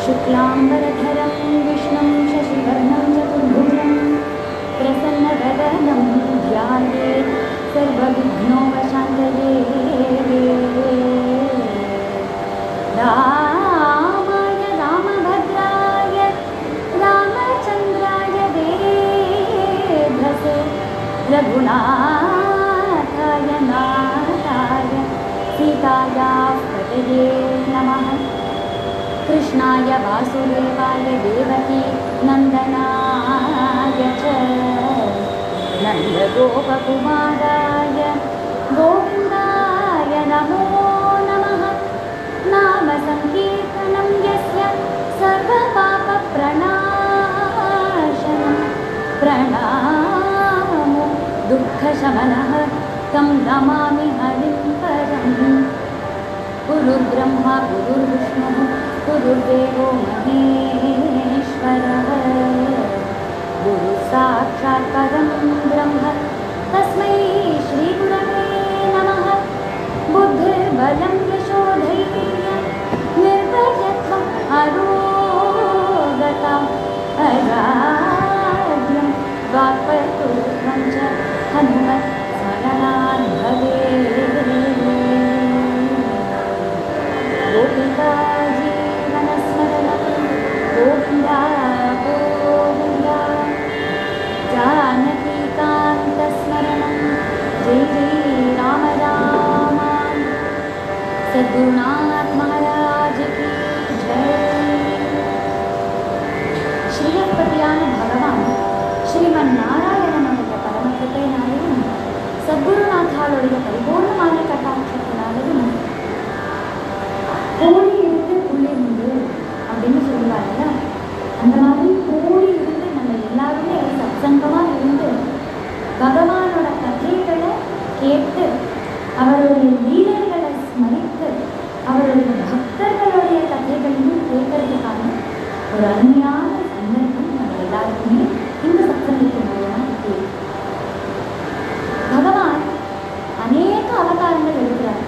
शुक्लाम्बरधरं विष्णुं शशिवर्णं चतुर्भुजं प्रसन्नवदनं ध्यायेत् सर्वविघ्नोपशान्तये रामाय रामभद्राय रामचन्द्राय वेधसे रघुनाथाय नाथाय सीतायाः पतये नमः कृष्णाय वासुदेवाय देवकी नन्दनाय च नन्दगोपकुमाराय गोविन्दाय नमो नमः नाम सङ्कीर्तनं यस्य सर्वपापप्रणाशनं प्रणामो दुःखशमनः तं नमामि हरिं परम् गुरुर्ब्रह्मा गुरुर्विष्णुः गुरुर्देवो महेश्वरः गुरुसाक्षात् परं ब्रह्म तस्मै श्रीगुरवे नमः बुद्धिर्बलं यशोधैर्यं निर्भयत्वम् अरोगताम् अराध्यं वाक्पटुत्वं च हनुमत् स्मरणान् भवेत् गोपिका जीवनस्मरणं गोविन्दा गोविन्दा जानकीकान्तस्मरणं जय जय राम राम सद्गुरुनाथ महाराज की जय ஸ்ரீயப்பதியான பகவான் ஸ்ரீமன் நாராயணனுடைய பரமகிருப்பையினாலும் சத்குருநாத்தாளுடைய பரிபூர்ணமான கட்டாட்சத்தினாலும் கோடி இருந்து புள்ளிருந்து அப்படின்னு சொல்லுவாங்க அந்த மாதிரி கோடி இருந்து நம்ம எல்லாருமே சத்சங்கமா இருந்து பகவானோட கதைகளை கேட்டு அவருடைய லீலைகளை ஸ்மரித்து அவருடைய பக்தர்களுடைய கதைகளையும் கேட்கறதுக்கான ஒரு அருமையான சந்தர்ப்பம் நம்ம எல்லாருக்குமே இந்த சத்சங்கத்தின் மூலமா இருக்கு பகவான் அநேக அவதாரங்கள் எடுக்கிறார்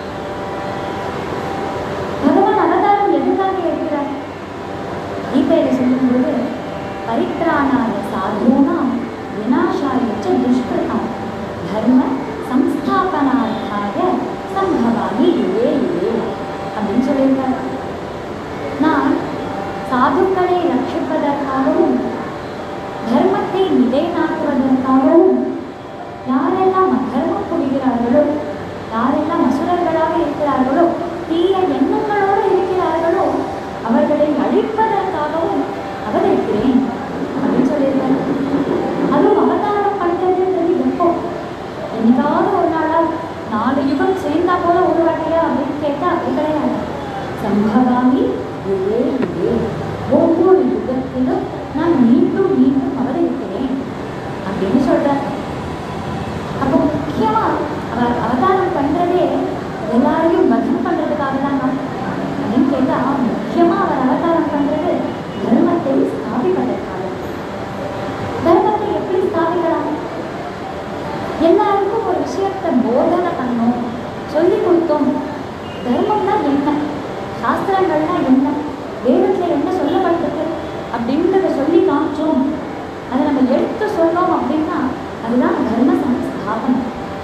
பகவான் அவதாரம் எதுக்காக எடுக்கிறார் கீதையில சொல்லும்போது பரித்ராணாய சாதூனாம் விநாசாய ச துஷ்கிருதம் தர்ம சம்ஸ்தாபனார்த்தாய சம்பவாமி யுவே யுவே அப்படின்னு சொல்லியிருக்காரு நான் சாதுக்களை ரட்சிப்பதற்காகவும் தர்மத்தை நிலைநாட்டுவதற்காகவும் யாரெல்லாம் அதர்மம் புரிகிறார்களோ யாரெல்லாம் அசுரர்களாக இருக்கிறார்களோ தீய எண்ணங்களோடு இருக்கிறார்களோ அவர்களை அழிப்பதற்காகவும் அவதரிக்கிறேன் அப்படின்னு சொல்லியிருக்காரு அதுவும் அவதாரம் பண்றதுன்றது எப்போ என்னைக்காவது ஒரு நாளா நாலு யுகம் சேர்ந்தா போல ஒரு வாட்டியா அப்படின்னு கேட்டா அது கிடையாது சம்பவாமி யுகே யுகே ஒவ்வொரு யுகத்திலும் நான் மீண்டும் மீண்டும் அவதரிக்கிறேன் அப்படின்னு சொல்றார் அப்போ முக்கியமா அவர் அவதாரம் பண்றதே எல்லாரையும் வதம் பண்றதுக்காக தான் அப்படின்னு கேட்டா முக்கியமா அவர் அவதாரம் பண்றது தர்மத்தை ஸ்தாபிப்பதற்காக தர்மத்தை எப்படி ஸ்தாபிக்கலாம் எல்லாருக்கும் ஒரு விஷயத்தை போதனை பண்ணோம் சொல்லி கொடுத்தோம் தர்மம்னா என்ன சாஸ்திரங்கள்னா என்ன வேதத்துல என்ன சொல்லப்பட்டிருக்கு அப்படின்றத சொல்லி காமிச்சோம் அதை நம்ம எடுத்து சொன்னோம் அப்படின்னா அதுதான் தர்ம சம்ஸ்தாபனம்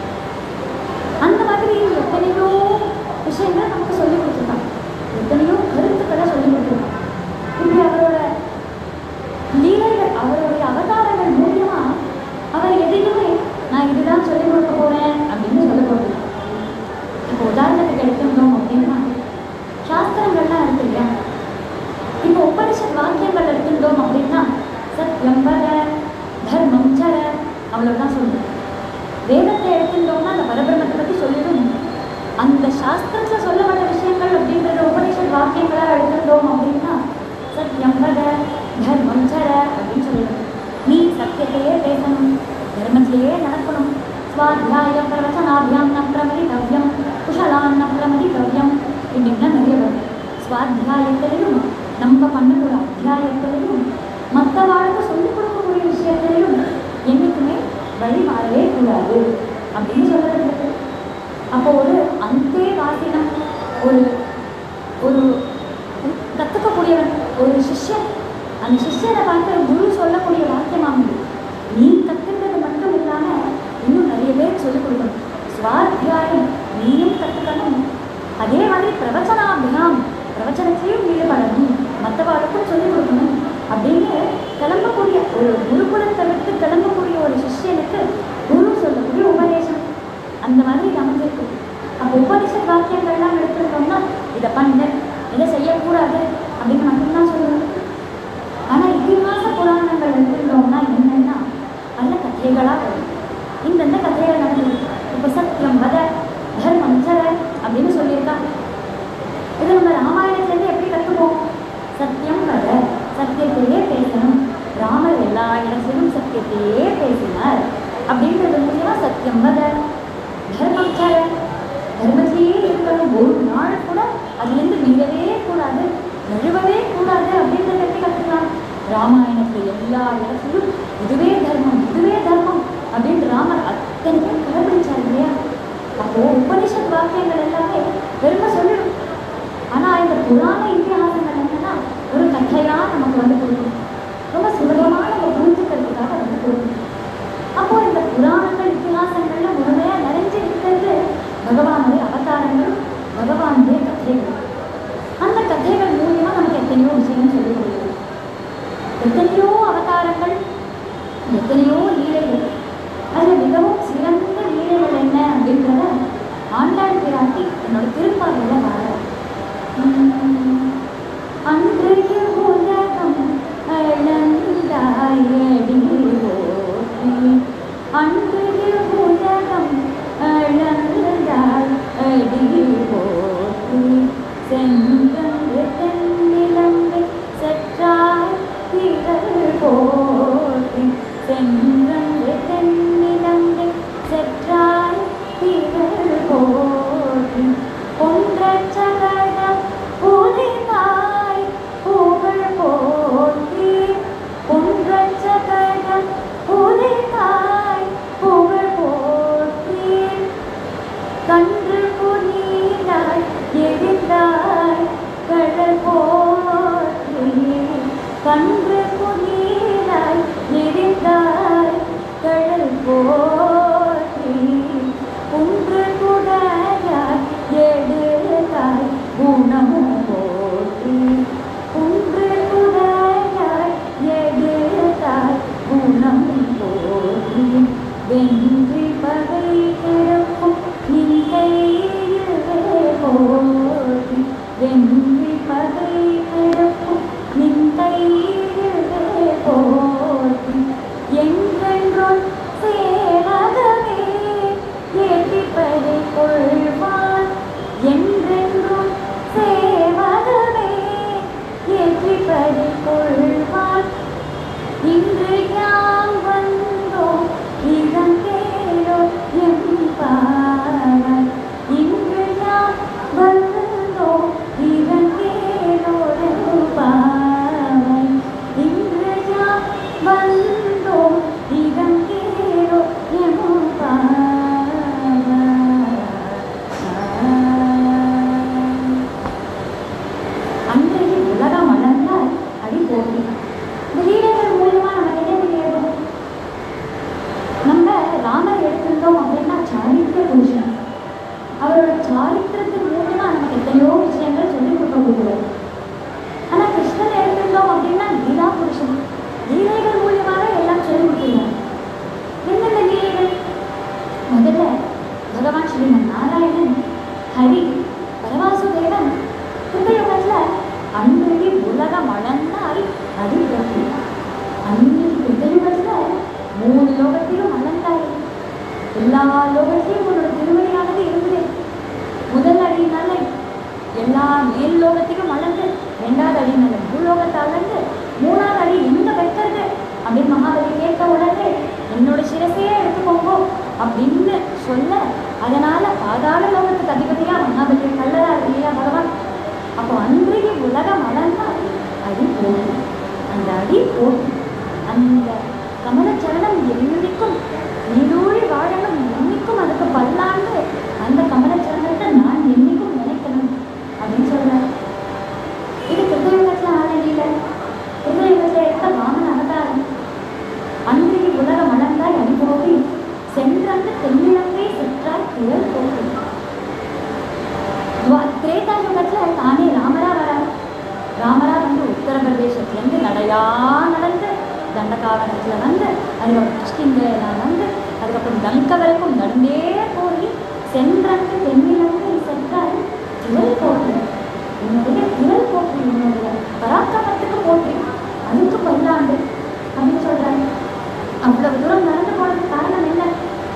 அந்த மாதிரி எத்தனையோ விஷயங்களை நமக்கு சொல்லி கொடுத்துருக்காங்க எத்தனையோ கருத்துக்களை சொல்லி கொடுத்துருக்காங்க இப்படி அவரோட லீலைகள் அவருடைய அவதாரங்கள் மூலியமா அவர் எதையுமே நான் இதுதான் சொல்லிக் கொடுக்க போறேன் அப்படின்னு சொல்ல போகிறேன் இப்போ உதாரணத்துக்கு எடுத்துட்டோம் அப்படின்னா சாஸ்திரங்கள்லாம் இருக்கு இல்லையா இப்போ உபனிஷத் வாக்கியங்கள் எடுத்துட்டோம் அப்படின்னா சத்யம் வர தர்மம் சர அவ்வளவுதான் சொல்லுது வேதத்தை எடுத்துட்டோம்னா அந்த பரபிரமத்தை பத்தி சொல்லிடும் அந்த சாஸ்திரத்துல சொல்லப்பட்ட விஷயங்கள் அப்படின்றத உபனிஷத் வாக்கியங்களா எடுத்துட்டோம் அப்படின்னா சத்யம் வர தர்மம் சர அப்படின்னு சொல்லிடும் நீ சத்தியத்தையே பேசணும் தர்மத்திலேயே நடக்கணும் ஸ்வாத்தியாய பிரவச்சனாபியாம் ந பிரமதித்தவ்யம் குஷலான் ந பிரமதித்தவ்யம் இப்படின்னா நிறைய வரும் ஸ்வாத்தியாயத்திலையும் நம்ம பண்ணக்கூடிய அத்தியாயத்திலையும் மற்றவாளுக்கு சொல்லிக் கொடுக்கக்கூடிய விஷயத்திலையும் என்னைக்குமே வழி மாறவே கூடாது அப்படின்னு சொல்லப்பட்டிருக்கு அப்போ ஒரு அந்தே வாசினம் ஒரு ஒரு கற்றுக்கக்கூடியவன் அந்த சிஷ்யரை பார்த்து குரு சொல்லக்கூடிய வாக்கியமாம் இது. நீ கத்துக்கிறது மட்டும் இல்லாம இன்னும் நிறைய பேருக்கு சொல்லிக் கொடுக்கணும் சுவாத்தியாயம் நீயும் கத்துக்கணும் அதே மாதிரி பிரவச்சனாபியாம் பிரவச்சனத்திலையும் ஈடுபடணும் மற்றவாளுக்கும் சொல்லிக் கொடுக்கணும் அப்படின்னு கிளம்பக்கூடிய ஒரு குருகுலத்தை விட்டு கிளம்பக்கூடிய ஒரு சிஷ்யனுக்கு குரு சொல்லக்கூடிய உபதேசம் அந்த மாதிரி அமைஞ்சிருக்கு அப்போ உபனிஷத் வாக்கியங்கள்லாம் எடுத்துக்கிட்டோம்னா இதை பண்ணு இதை செய்யக்கூடாது அப்படின்னு மட்டும்தான் சொல்லுவோம் ஆனால் இதிகாச புராணங்கள் எடுத்துக்கிட்டோம்னா என்னன்னா நல்ல கதைகளாக வரும் இந்தந்த கதைகள் நடந்தது இப்போ சத்தியம் வத தர்மம் சர அப்படின்னு சொல்லியிருக்காங்க இது நம்ம ராமாயணத்துலேருந்து எப்படி கற்றுப்போம் சத்தியம் வத சத்தியத்தையே பேசணும் ராமர் எல்லா இடத்திலும் சத்தியத்தையே பேசினார் அப்படின்றது மூலியமா சத்தியம் வத தர்மம் சர தர்மத்திலேயே இருக்கணும் ஒரு நாள் கூட அதுலேருந்து மீறவே கூடாது நழுவவே கூடாது அப்படின்றத எப்படி கற்றுக்கலாம் ராமாயணத்துல எல்லா இடத்துலையும் இதுவே தர்மம் இதுவே தர்மம் அப்படின்னு ராமர் அத்தனை பேர் கடைபிடிச்சார் இல்லையா அப்போ உபனிஷத் வாக்கியங்கள் எல்லாமே பெருமை சொல்லிடும் ஆனா இந்த புராண இதிகாசங்கள் என்னன்னா ஒரு கதையா நமக்கு வந்து கொடுக்கும் ரொம்ப சுலபமா நம்ம புரிஞ்சுக்கிறதுக்காக வந்து கொடுக்கும் அப்போ இந்த புராணங்கள் இதிகாசங்கள்ல முழுமையா நிறைஞ்சு இருக்கிறது பகவானுடைய அவதாரங்கள் பகவானுடைய கதைகள் அந்த கதைகள் மூலியமா நமக்கு எத்தனையோ விஷயம் சொல்லிக் கொடுக்குது எத்தனையோ அவதாரங்கள் எத்தனையோ லீலைகள் அதில் மிகவும் சிறந்த லீலைகள் என்ன அப்படின்றத ஆண்டாள் பிராட்டி என்னோட திருப்பாவையில் பாட அன்றைய உலகம் அளந்தாயடி போற்றி அன்றைய உலகம் அளந்தாய் அடி போற்றி சென்றங்கு தென்னிலங்கை செற்றாய் திரள் போற்றி சென்றங்கு தென்னிலங்கை செற்றாய் திரள் போற்றி கொன்ற சகடம் புரிந்தாய் புகழ் போற்றி கொன்ற சகடம் புரிந்தாய் புகழ் போற்றி கன்று புனிதாய் எரிந்தாய் கடல் போற்றி கன்று புனிதாய் எரிந்தாய் கடல் போற்றி குன்று குடையாய் எடுத்தாய் குணமும் போற்றி குன்று குடையாய் எடுத்தாய் குணம் போற்றி வென்றி பகை கிடக்கும் நிந்தையிலே போற்றி வென்றி பகை கிடக்கும் நிந்தையிலே போற்றி எங்கென்றொன் சேவகமே ஏற்றிப்பதை கொள்வான் என்றென்றும் சேவகமே ஏற்றிப்பதை கொள்வான் இன்று யாம் வந்தோம் இறந்தேரோ என்பார் இன்று யாம் வந்தோம் இறந்தேரோ என்பார் இன்று யாம் வந்தோம் இறந்தேரோ என்பார் அன்றைக்கு உலகம் வளர்ந்தால் அடி போட்டி இந்த லீலைகள் மூலமா நமக்கு என்ன தெரியாது நம்ம ராமர் எடுத்திருந்தோம் அப்படின்னா சாரித்திர புருஷன் அவரோட சாரித்திரத்தின் மூலமா நமக்கு எத்தனையோ விஷயங்கள் சொல்லிக் கொடுக்க முடியாது ஆனா கிருஷ்ணன் எடுத்திருந்தோம் அப்படின்னா லீலா புருஷன் லீலைகள் மூலியமாக எல்லாம் சொல்லிக் கொடுத்துருவார் என்னென்ன லீலைகள் முதல்ல பகவான் ஸ்ரீமன் நாராயணன் ஹரி பரவாசுதேவன் கிருத்தயுகத்துல அன்றைக்கு உலகம் அளந்தால் அது பிறப்பு அன்றைக்கு கிருத்தயுகத்துல மூணு லோகத்திலும் அளந்தாய் எல்லா லோகத்திலும் உன்னோட திருவடியானது இருந்தது முதல் அடியினால எல்லா மேல் லோகத்தையும் அளந்து ரெண்டாவது அடியினால பூலோகத்தை அளந்து மூணாவது அடி எங்க வைக்கிறது அப்படின்னு மகாபலி கேட்ட உடனே என்னோட சிரசையே எடுத்துக்கோங்க அப்படின்னு சொல்ல அதனால பாதாள லோகத்துக்கு அதிபதியா மகாபலி கல்லதா இல்லையா பகவான் அப்போ அன்றைக்கு உலகம் அளந்தா அடி போகும் அந்த அடி போகும் அந்த கமலச்சரணம் என்னைக்கும் நீடூழி வாழணும் என்னைக்கும் அதுக்கு பல்லாண்டு அந்த கமலச்சரணத்தை நான் என்னைக்கும் நினைக்கணும் அப்படின்னு சொல்றாரு இது கிருத்தயுகத்துல ஆனதில்ல கிருத்தயுகத்துல அதுக்கப்புறம் கிருஷ்ணிங்க நான் வந்து அதுக்கப்புறம் கங்க வரைக்கும் நடந்தே போய் சென்றங்கு தென்னிலங்கு சென்றால் திரள் போட்டு உன்னுடைய திரள் போட்டு உன்னுடைய பராக்கிரமத்துக்கு போட்டு அதுக்கு பல்லாண்டு அப்படின்னு சொல்றாங்க அவ்வளவு தூரம் நடந்து போனதுக்கு காரணம் என்ன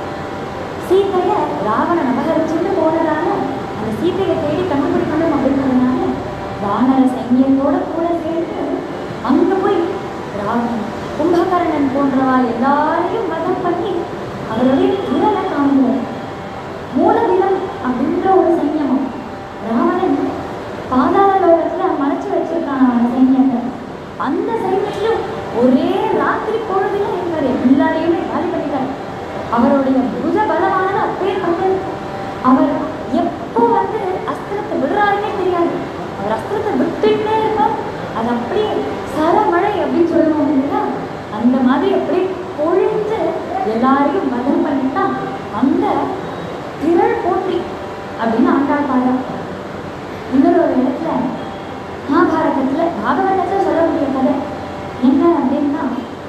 சீத்தைய ராவணன் அபகரிச்சுட்டு போனதால அந்த சீத்தையை தேடி கண்டுபிடிக்கணும் அப்படின்றதுனால வானர சைன்யத்தோட கூட சேர்த்து அங்க போய் ராவணன் கும்பகர்ணன் போன்றவா எல்லாரையும் வதம் பண்ணி அவருடைய திரளை காணுகிறார் மூலவிலம் அப்படின்ற ஒரு சைன்யமும் ராவணன் பாதாள லோகத்துல மறைச்சு வச்சிருக்கான் அந்த சைன்யத்தை அந்த சைன்யத்திலும் ஒரே ராத்திரி பொழுதுல இவர் எல்லாரையுமே காலி பண்ணிட்டார் அவருடைய புஜ பலமானது அப்பேற்பட்டது அவர் எப்போ வந்து அஸ்திரத்தை விடுறாருன்னே தெரியாது அவர் அஸ்திரத்தை விட்டுட்டே இருப்பார் அது அப்படியே சரமழை அப்படின்னு சொல்லுவோம் இல்லையா அந்த மாதிரி அப்படியே பொழிஞ்சு எல்லாரையும் வதம் பண்ணிட்டா அந்த திரள் போற்றி அப்படின்னு ஆண்டாள் பாடுறா இன்னொரு ஒரு இடத்துல மகாபாரதத்துல பாகவதத்துல சொல்லக்கூடிய கதை என்ன அப்படின்னா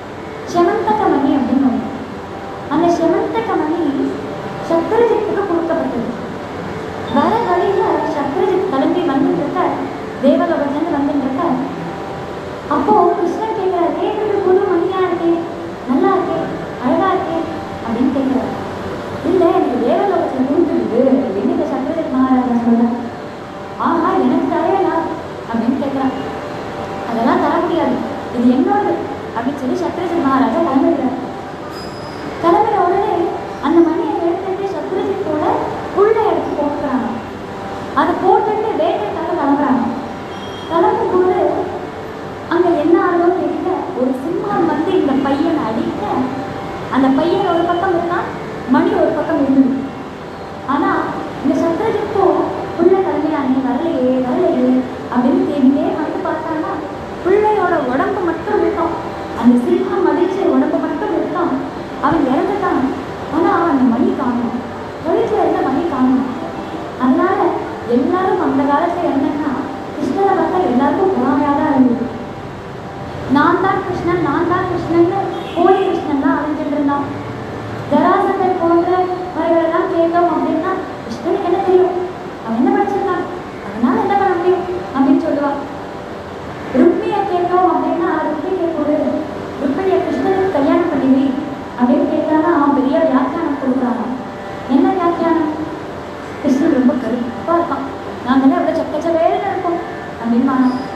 செமந்தகமணி அப்படின்னு ஒண்ணு. அந்த செமந்தகமணி சக்கரஜித்துக்கு கொடுக்கப்பட்டது வர வழியில சக்கரஜித் கிளம்பி வந்துட்டு இருக்க தேவலோகத்துலேருந்து வந்துட்டு இருக்க அப்போ கிருஷ்ணன் கேட்கிறார் ஏன் இது புது மணியா இருக்கே நல்லா இருக்கே அழகா இருக்கே அப்படின்னு கேட்கிறார் இல்ல எனக்கு தேவலோகத்துல கொடுத்துருது அப்படின்னு இந்த சக்கரஜித் மகாராஜா சொல்றார் ஆஹா எனக்கு தரையலா அப்படின்னு கேட்கிறான் அதெல்லாம் தர முடியாது இது என்னோடது அப்படின்னு சொல்லி சத்ரஜித் மகாராஜா கிளம்பிடுறார் கிளம்புற உடனே அந்த மணியை எடுத்துட்டு சத்ரஜித்தோட புள்ள எடுத்து போட்டுக்கிறாங்க அதை போட்டுட்டு வேட்டைக்காக கிளம்புறாங்க கிளம்பும்போது அங்க என்ன ஆகும் தெரியல ஒரு சிம்மம் வந்து இந்த பையனை அடிக்க அந்த பையன் ஒரு பக்கம் இருக்கான் மணி ஒரு பக்கம் இருந்தது ஆனா இந்த சத்ரஜித்தோ புள்ள கிளம்பினானே வரலையே வரலையே அப்படின்னு தேடிட்டே வந்து பார்த்தான்னா பிள்ளையோட உடம்பு மட்டும் இருக்கான் அந்த சிம்மம் அடிச்சு உடம்பு மட்டும் இருக்கான் அவன் இறந்துட்டான் ஆனா அந்த மணி காணும் கழுத்துல இருந்த மணி காணும் அதனால எல்லாரும் அந்த காலத்துல என்னன்னா கிருஷ்ணரை பார்த்தா எல்லாருக்கும் பொறாமையா தான் இருந்தது நான் தான் கிருஷ்ணன் நான் தான் கிருஷ்ணன் போலி கிருஷ்ணன் தான் அழிஞ்சிட்டு இருந்தான் ஜராசந்தர் போன்றவர்களெல்லாம் கேட்டோம் அப்படின்னா கிருஷ்ணனுக்கு என்ன தெரியும் அவன் என்ன படிச்சிருக்கான் அதனால என்ன பண்ண முடியும் அப்படின்னு சொல்லுவா ருக்மியை கேட்டோம் அப்படின்னா ருக்மி கேட்குது ருக்மிணியை கிருஷ்ணனுக்கு கல்யாணம் பண்ணிவி அப்படின்னு கேட்டானா அவன் பெரிய வியாக்கியானம் கொடுக்குறாங்க என்ன வியாக்கியானம் கிருஷ்ணன் ரொம்ப கருப்பா இருக்கான் நாங்கள் எவ்வளோ சக்கச்சவேன்னு இருக்கோம் அப்படின்னு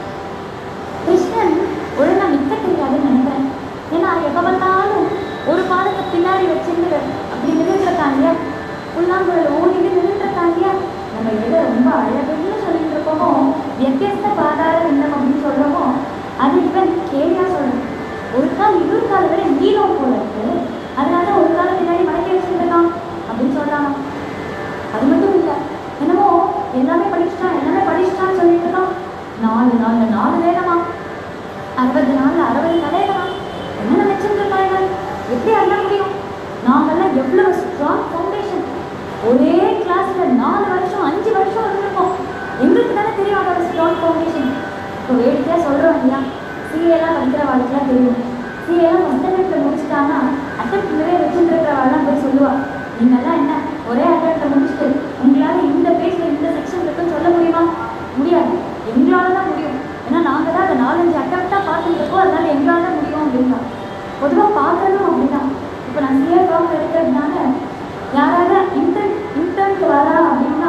கிருஷ்ணன் ஒழுங்கா நிற்க தெரியாதுன்னு நினைக்கிறேன் ஏன்னா எப்போ பார்த்தாலும் ஒரு பாதத்தை பின்னாடி வச்சிருந்து அப்படி நின்றுட்டுருக்காங்க இல்லையா புல்லாங்குழல் ஓடிட்டு நின்றுட்டுருக்காங்க இல்லையா நம்ம எதை ரொம்ப அழகுன்னு சொல்லிட்டு இருக்கோமோ வித்தியஸ்த பாதார விண்ணம் அப்படின்னு சொல்கிறோமோ அது இவன் கேலியா சொல்றேன் ஒரு கால் இன்னொரு காலை விட நீளம் போல இருக்கு அதனால ஒரு காலை பின்னாடி மடக்கி வச்சிருக்கான் அப்படின்னு சொல்றாங்க அது மட்டும் இல்லை என்னமோ எல்லாமே படிச்சுட்டான் எல்லாமே படிச்சுட்டான்னு சொல்லிட்டு இருக்கான் நாலு நாலு நாலு வேகமா அறுபது நாள்ல அறுபது தலைவனா என்ன வச்சிருக்காங்க எப்படி அண்ண முடியும் நாங்கெல்லாம் எவ்வளவு ஸ்ட்ராங் ஃபவுண்டேஷன் ஒரே கிளாஸ்ல நாலு வருஷம் அஞ்சு வருஷம் இருந்திருக்கோம் எங்களுக்கு தானே தெரியும் அதோட ஸ்ட்ராங் ஃபவுண்டேஷன் இப்போ வேடிக்கையாக சொல்கிறோம் இல்லையா சிஏலாம் படிக்கிறவாளுக்குலாம் தெரியும் சிஏலாம் ஃபஸ்ட் அட்டெம்ப்டில் முடிச்சிட்டாங்கன்னா அட்டெம்ப்ட் நிறைய வச்சுட்டு இருக்கிறவாள்லாம் போய் சொல்லுவா நீங்கள்லாம் என்ன ஒரே அட்டெம்ப்டில் முடிச்சுட்டு உங்களால் இந்த பேஜில் இந்த செக்ஷன் இருக்குன்னு சொல்ல முடியுமா முடியாது எங்களால் தான் முடியும் ஏன்னா நாங்கள் தான் அதை நாலஞ்சு அட்டெம்ப்டாக பார்த்துட்டு இருக்கோம் அதனால எங்களால் தான் முடியும் அப்படின்னா பொதுவாக பார்க்கறதும் அப்படிதான் இப்போ நான் சிஏ ஃபார்ம் எடுக்கிறதுனால யாராவது இன்டர்ன் இன்டர்னுக்கு வரா அப்படின்னா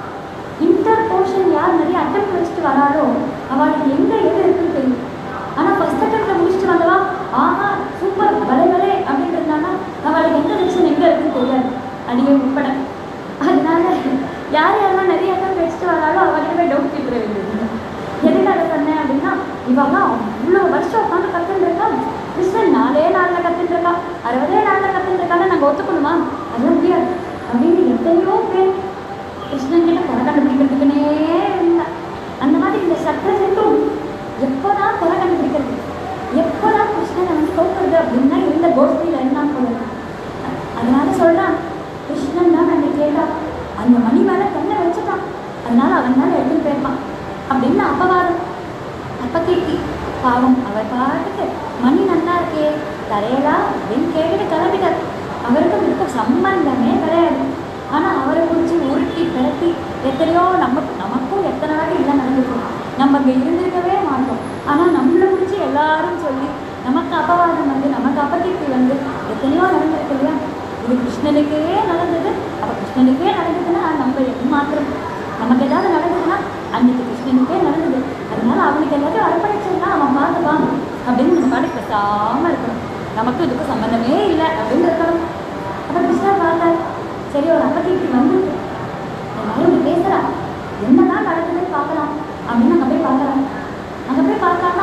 இன்டர் போர்ஷன் யார் நிறைய அட்டம் வச்சுட்டு வராளோ அவளுக்கு எங்க எது இருக்குன்னு தெரியும் ஆனா ஃபர்ஸ்ட் அட்டம்ப்ட்ல முடிச்சுட்டு வந்தவா ஆஹா சூப்பர் வலை வலை அப்படின்னு இருந்தானா அவளுக்கு எந்த செக்ஷன் எங்க இருக்குன்னு தெரியாது அடியே உட்பட அதனால யார் யாரெல்லாம் நிறைய அட்டம் வச்சுட்டு வராளோ அவகிட்ட போய் டவுட் கேட்கிற வேண்டியது எதுக்காக சொன்னேன் அப்படின்னா இவெல்லாம் அவ்வளோ வருஷம் உட்காந்து கத்துட்டு இருக்கா கிருஷ்ணன் நாலே நாளில் கத்துட்டு இருக்கா அறுபதே நாளில் கத்துட்டு இருக்கான்னு நாங்கள் ஒத்துக்கணுமா அதெல்லாம் முடியாது அப்படின்னு எத்தனையோ பேர் கிருஷ்ணன் கிட்ட குறை கண்டுபிடிக்கிறதுக்குனே இருந்தான் அந்த மாதிரி இந்த சக்கரஜித்தும் எப்போதான் குறை கண்டுபிடிக்கிறது எப்போதான் கிருஷ்ணனை வந்து தோக்குறது அப்படின்னா இருந்த கோஷ்டியில் இருந்தான் போல இருக்கு. அ- அதனால சொல்றான் கிருஷ்ணன் தான் அந்த கேட்டா அந்த மணி மேல கண்ணை வச்சுட்டான் அதனால அவன் மேல எடுத்துட்டு போயிருப்பான் அப்படின்னு அப்பவாதம் அப்ப கேட்டி பாவம் அவர் பாட்டுக்கு மணி நல்லா இருக்கே தரையலாம் அப்படின்னு கேட்டுட்டு கிளம்பிட்டார் அவருக்கு இதுக்கு சம்பந்தமே கிடையாது ஆனால் அவரை குறித்து உருட்டி பிரட்டி எத்தனையோ நமக்கு நமக்கும் எத்தனை வாட்டி இல்லை நடந்திருக்கும் நம்ம அங்கே இருந்திருக்கவே மாட்டோம் ஆனால் நம்மளை குறித்து எல்லாரும் சொல்லி நமக்கு அபவாதம் வந்து நமக்கு அபகீர்த்தி வந்து எத்தனையோ நடந்திருக்கு இல்லையா இது கிருஷ்ணனுக்கே நடந்தது அப்போ கிருஷ்ணனுக்கே நடந்ததுன்னா நம்ம மாத்திரம் நமக்கு ஏதாவது நடந்ததுன்னா அன்னைக்கு கிருஷ்ணனுக்கே நடந்தது அதனால அவனுக்கு எல்லாத்தையும் அர்ப்பணிச்சிருந்தா அவன் பார்த்துப்பான் அப்படின்னு நம்ம பாட்டு பேசாமல் இருக்கணும் நமக்கு இதுக்கு சம்மந்தமே இல்லை அப்படின்னு இருக்கணும் அப்போ கிருஷ்ணர் பார்த்தார் சரி ஒரு அப்பத்திக்கு வந்துருக்கு எல்லாரும் இப்படி பேசுறா என்னதான் நடக்குதுன்னு பார்க்கலாம் அப்படின்னு அங்கே போய் பார்க்குறாங்க அங்கே போய் பார்த்தான்னா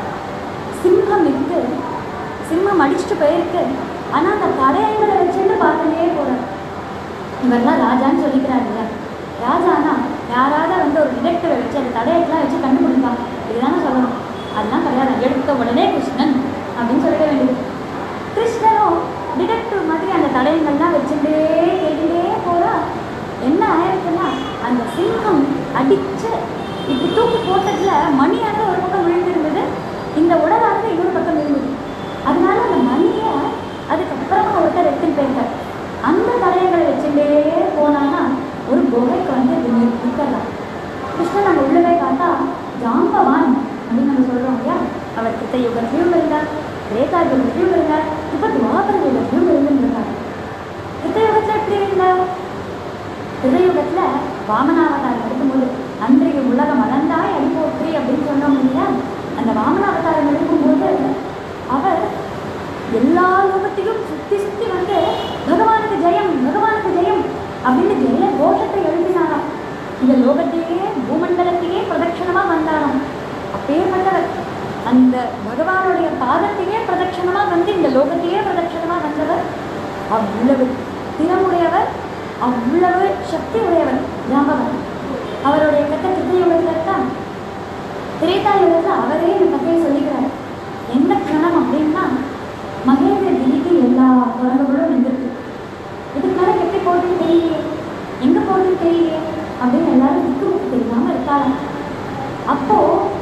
சிங்கம் இருக்கு சிங்கம் அடிச்சுட்டு போயிருக்கு ஆனால் அந்த தடையங்களை வச்சுட்டு பார்த்துட்டே போகிறார் இவரெல்லாம் ராஜான்னு சொல்லிக்கிறாரு இல்லையா ராஜானா யாராவது வந்து ஒரு டிடெக்டரை வச்சு அந்த தடையெல்லாம் வச்சு கண்டுபிடிப்பாங்க இதுதானே சொல்லணும் அதெல்லாம் கிடையாது எடுத்த உடனே கிருஷ்ணன் அப்படின்னு சொல்லிட வேண்டியது கிருஷ்ணனும் டிடெக்டிவ் மாதிரி அந்த தடயங்கள்லாம் வச்சுட்டே கேட்டுட்டே போறா என்ன ஆயிருக்குன்னா அந்த சிங்கம் அடிச்சு இப்படி தூக்கி போட்டதுல மணியானது ஒரு பக்கம் விழுந்திருந்தது இந்த உடலானது இன்னொரு பக்கம் விழுந்தது அதனால அந்த மணியை அதுக்கப்புறமா ஒருத்தர் எடுத்துட்டு போயிருக்கார் அந்த தடயங்களை வச்சுட்டே போனான்னா ஒரு குகைக்கு வந்து இது நி- நிக்கலாம் கிருஷ்ணன் அங்கே உள்ளவே பார்த்தா ஜாம்பவான் அப்படின்னு நம்ம சொல்றோம் இல்லையா அவர் கிட்ட யுகத்திலும் இருந்தார் திரேதா யுகத்திலும் இருந்தார் இப்போ துவாபர யுகத்திலும் இருந்திருந்தார் கிருத்த யுகத்தில் எப்படி இருந்தார் கிருதயுகத்துல வாமனாவதாரம் எடுக்கும்போது அன்றைய உலகம் அளந்தாய் அடிபோற்றி அப்படின்னு சொன்னோம் இல்லையா அந்த வாமனாவதாரம் எடுக்கும்போது அவர் எல்லா லோகத்தையும் சுத்தி சுத்தி வந்து பகவானுக்கு ஜெயம் பகவானுக்கு ஜெயம் அப்படின்னு ஜெய கோஷத்தை எழுதினாராம் இந்த லோகத்தையே பூமண்டலத்தையே பிரதட்சணமா வந்தாராம் அப்பேற்பட்டவர் அந்த பகவானுடைய பாதத்தையே பிரதட்சணமா வந்து இந்த லோகத்தையே பிரதட்சணமா வந்தவர் அவ்வளவு திறமுடையவர் அவ்வளவு சக்தி உடையவர் ஜாம்பவன் அவருடைய கதை கிருத்தயுகத்தில் இருக்கா திரேதாயுகத்தில் அவரே இந்த கதையை சொல்லிக்கிறார் எந்த க்ஷணம் அப்படின்னா மகேந்திர கிரிக்கு எல்லா குரங்குகளும் நின்றுருக்கு இதுக்கு மேலே எப்படி போட்டுன்னு தெரியலையே எங்கே போட்டுன்னு தெரியலையே அப்படின்னு எல்லாரும் திக்கு முக்கு தெரியாமல் இருக்காங்க அப்போ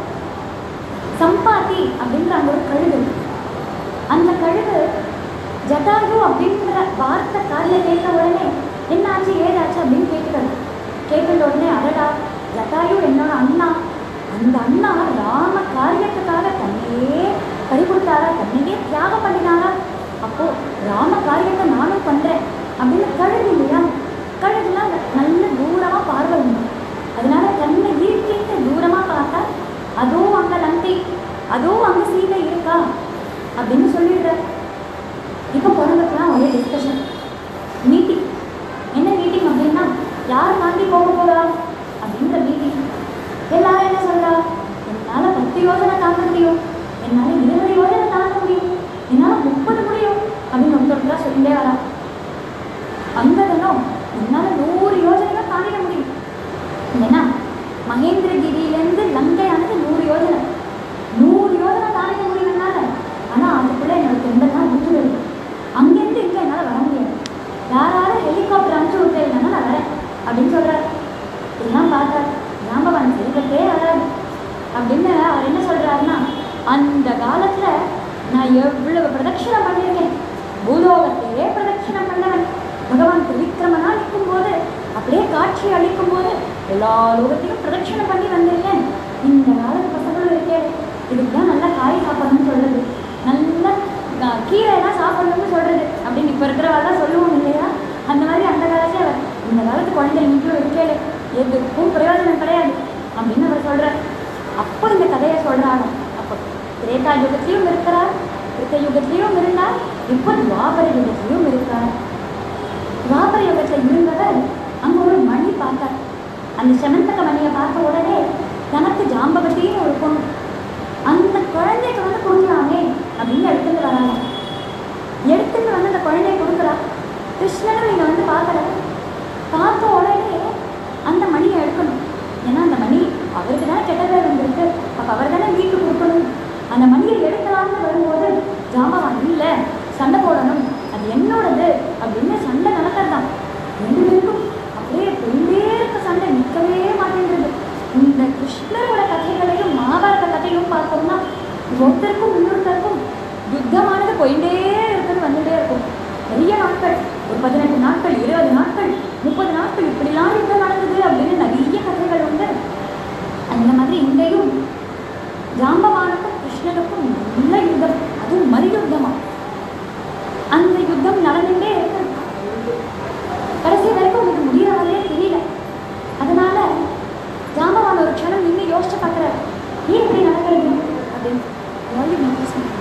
சம்பாதி அப்படின்ற அந்த ஒரு கழுகு இருக்கு. அந்த கழுகு ஜட்டாயு அப்படின்ற வார்த்தை காதில் கேட்ட உடனே என்ன ஆச்சு ஏதாச்சு அப்படின்னு கேட்குறது கேட்குற உடனே அடடா ஜட்டாயு என்னோட அண்ணா அந்த அண்ணா ராம காரியத்துக்காக தன்னையே பறி கொடுத்தாரா தன்னையே தியாகம் பண்ணினாரா அப்போ ராம காரியத்தை நானும் பண்றேன் அப்படின்னு கழுகு இல்லையா கழுகுலாம் நல்ல தூரமா பார்வை உண்டு அதனால கண்ணை ஈர்க்கிட்டு தூரமா பார்த்தா அதுவும் அங்க நந்தி அதுவும் அங்க சீதை இருக்கா அப்படின்னு சொல்லிடுற இப்போ குழந்தைக்கெல்லாம் ஒரே டிஸ்கஷன் மீட்டிங் என்ன மீட்டிங் அப்படின்னா யார் தாண்டி போக போறா அப்படின்ற மீட்டிங் எல்லாரும் என்ன சொல்றா என்னால் பத்து யோஜனை தாண்ட முடியும் என்னால் இருபது யோஜனை தாண்ட முடியும் என்னால் முப்பது முடியும் அப்படின்னு ஒருத்தருக்கா சொல்லிட்டே வரா அங்கதனும் என்னால் நூறு யோஜனைகள் தாண்டிட முடியும் ஏன்னா மகேந்திரகிரியிலேருந்து லங்கையானது நூறு யோஜனை நூறு யோஜனை தாண்டிட முடியும் என்னால் ஆனால் அதுக்குள்ளே என்னோட தொண்டெல்லாம் விட்டு இருக்கு அங்கேருந்து இங்கே என்னால் வர முடியாது யாராவது ஹெலிகாப்டர் அனுப்பிச்சு விட்டேன்னா நான் வரேன் அப்படின்னு சொல்கிறார் இதெல்லாம் பார்த்தார் ஜாம்பவான் செல்வத்தே வராது அப்படின்னு அவர் என்ன சொல்கிறாருன்னா அந்த காலத்தில் நான் எவ்வளவு பிரதட்சணம் பண்ணியிருக்கேன் பூலோகத்தையே பிரதட்சணம் பண்ணவன் பகவான் திரிவிக்ரமனா நிற்கும் போது அப்படியே காட்சி அளிக்கும் போது எல்லா லோகத்தையும் பிரதட்சணம் பண்ணி வந்திருக்கேன் இந்த காலத்து பசங்களும் இருக்கேன் இதுக்கு தான் நல்லா காய் சாப்பிடணும்னு சொல்றது நல்ல அஹ், கீரையெல்லாம் சாப்பிடணும்னு சொல்றது அப்படின்னு இப்போ இருக்கிறவாள் சொல்லுவோம் இல்லையா அந்த மாதிரி அந்த காலத்துல அவர் இந்த காலத்து குழந்தை நீங்களும் இருக்கேளே எதுக்கும் பிரயோஜனம் கிடையாது அப்படின்னு அவர் சொல்றார் அப்போ இந்த கதையை சொல்றாங்க அப்போ திரேதா யுகத்திலும் இருக்கிறார் கிருத்த யுகத்திலும் இருந்தார் இப்போ துவாபர யுகத்திலும் இருக்கார் துவாபர யுகத்தில் இருந்தவர் அங்க ஒரு மணி பார்த்தார் அந்த செமந்தக மணியை பார்த்த உடனே தனக்கு ஜாம்பவத்தின்னு ஒரு பொண்ணு அந்த குழந்தைக்கு வந்து கொடுக்கலாமே அப்படின்னு எடுத்துட்டு வராங்க எடுத்துட்டு வந்து அந்த குழந்தைய கொடுக்குறா கிருஷ்ணனும் நீங்க வந்து பார்க்கல பார்த்த உடனே அந்த மணியை எடுக்கணும் ஏன்னா அந்த மணி அவருக்கு தானே கெட்ட பேர் வந்திருக்கு அப்போ அவர் தானே வீட்டுக்கு கொடுக்கணும் அந்த மணியை எடுக்கலாம்னு வரும்போது ஜாமவான் இல்லை சண்டை போடணும் அது என்னோடது அப்படின்னு சண்டை நடக்கிறதான் ரெண்டு பேருக்கும் அப்படியே போயிட்டே இருக்க சண்டை நிற்கவே மாட்டேங்குது இந்த கிருஷ்ணரோட கதைகளையும் மகாபாரத கதையும் பார்த்தோம்னா ஒருத்தருக்கும் இன்னொருத்தருக்கும் யுத்தமானது போயிட்டே இருக்குன்னு வந்துட்டே இருக்கும் நிறைய நாட்கள் ஒரு பதினெட்டு நாட்கள் இருபது நாட்கள் முப்பது நாட்கள் இப்படிலாம் யுத்தம் நடந்தது அப்படின்னு நிறைய கதைகள் உண்டு அந்த மாதிரி இங்கேயும் ஜாம்பவானுக்கும் கிருஷ்ணனுக்கும் நல்ல யுத்தம் அதுவும் மறு யுத்தமா அந்த யுத்தம் நடந்துட்டே இருக்கு கடைசி வரைக்கும் இது முடிகிற வரையே தெரியல அதனால ஜாம்பவான் ஒரு க்ஷணம் நின்று யோசிச்சு பார்க்குறாரு ஏன் இப்படி நடக்கிறது அப்படின்னு எவ்வளவு notice பண்ணு.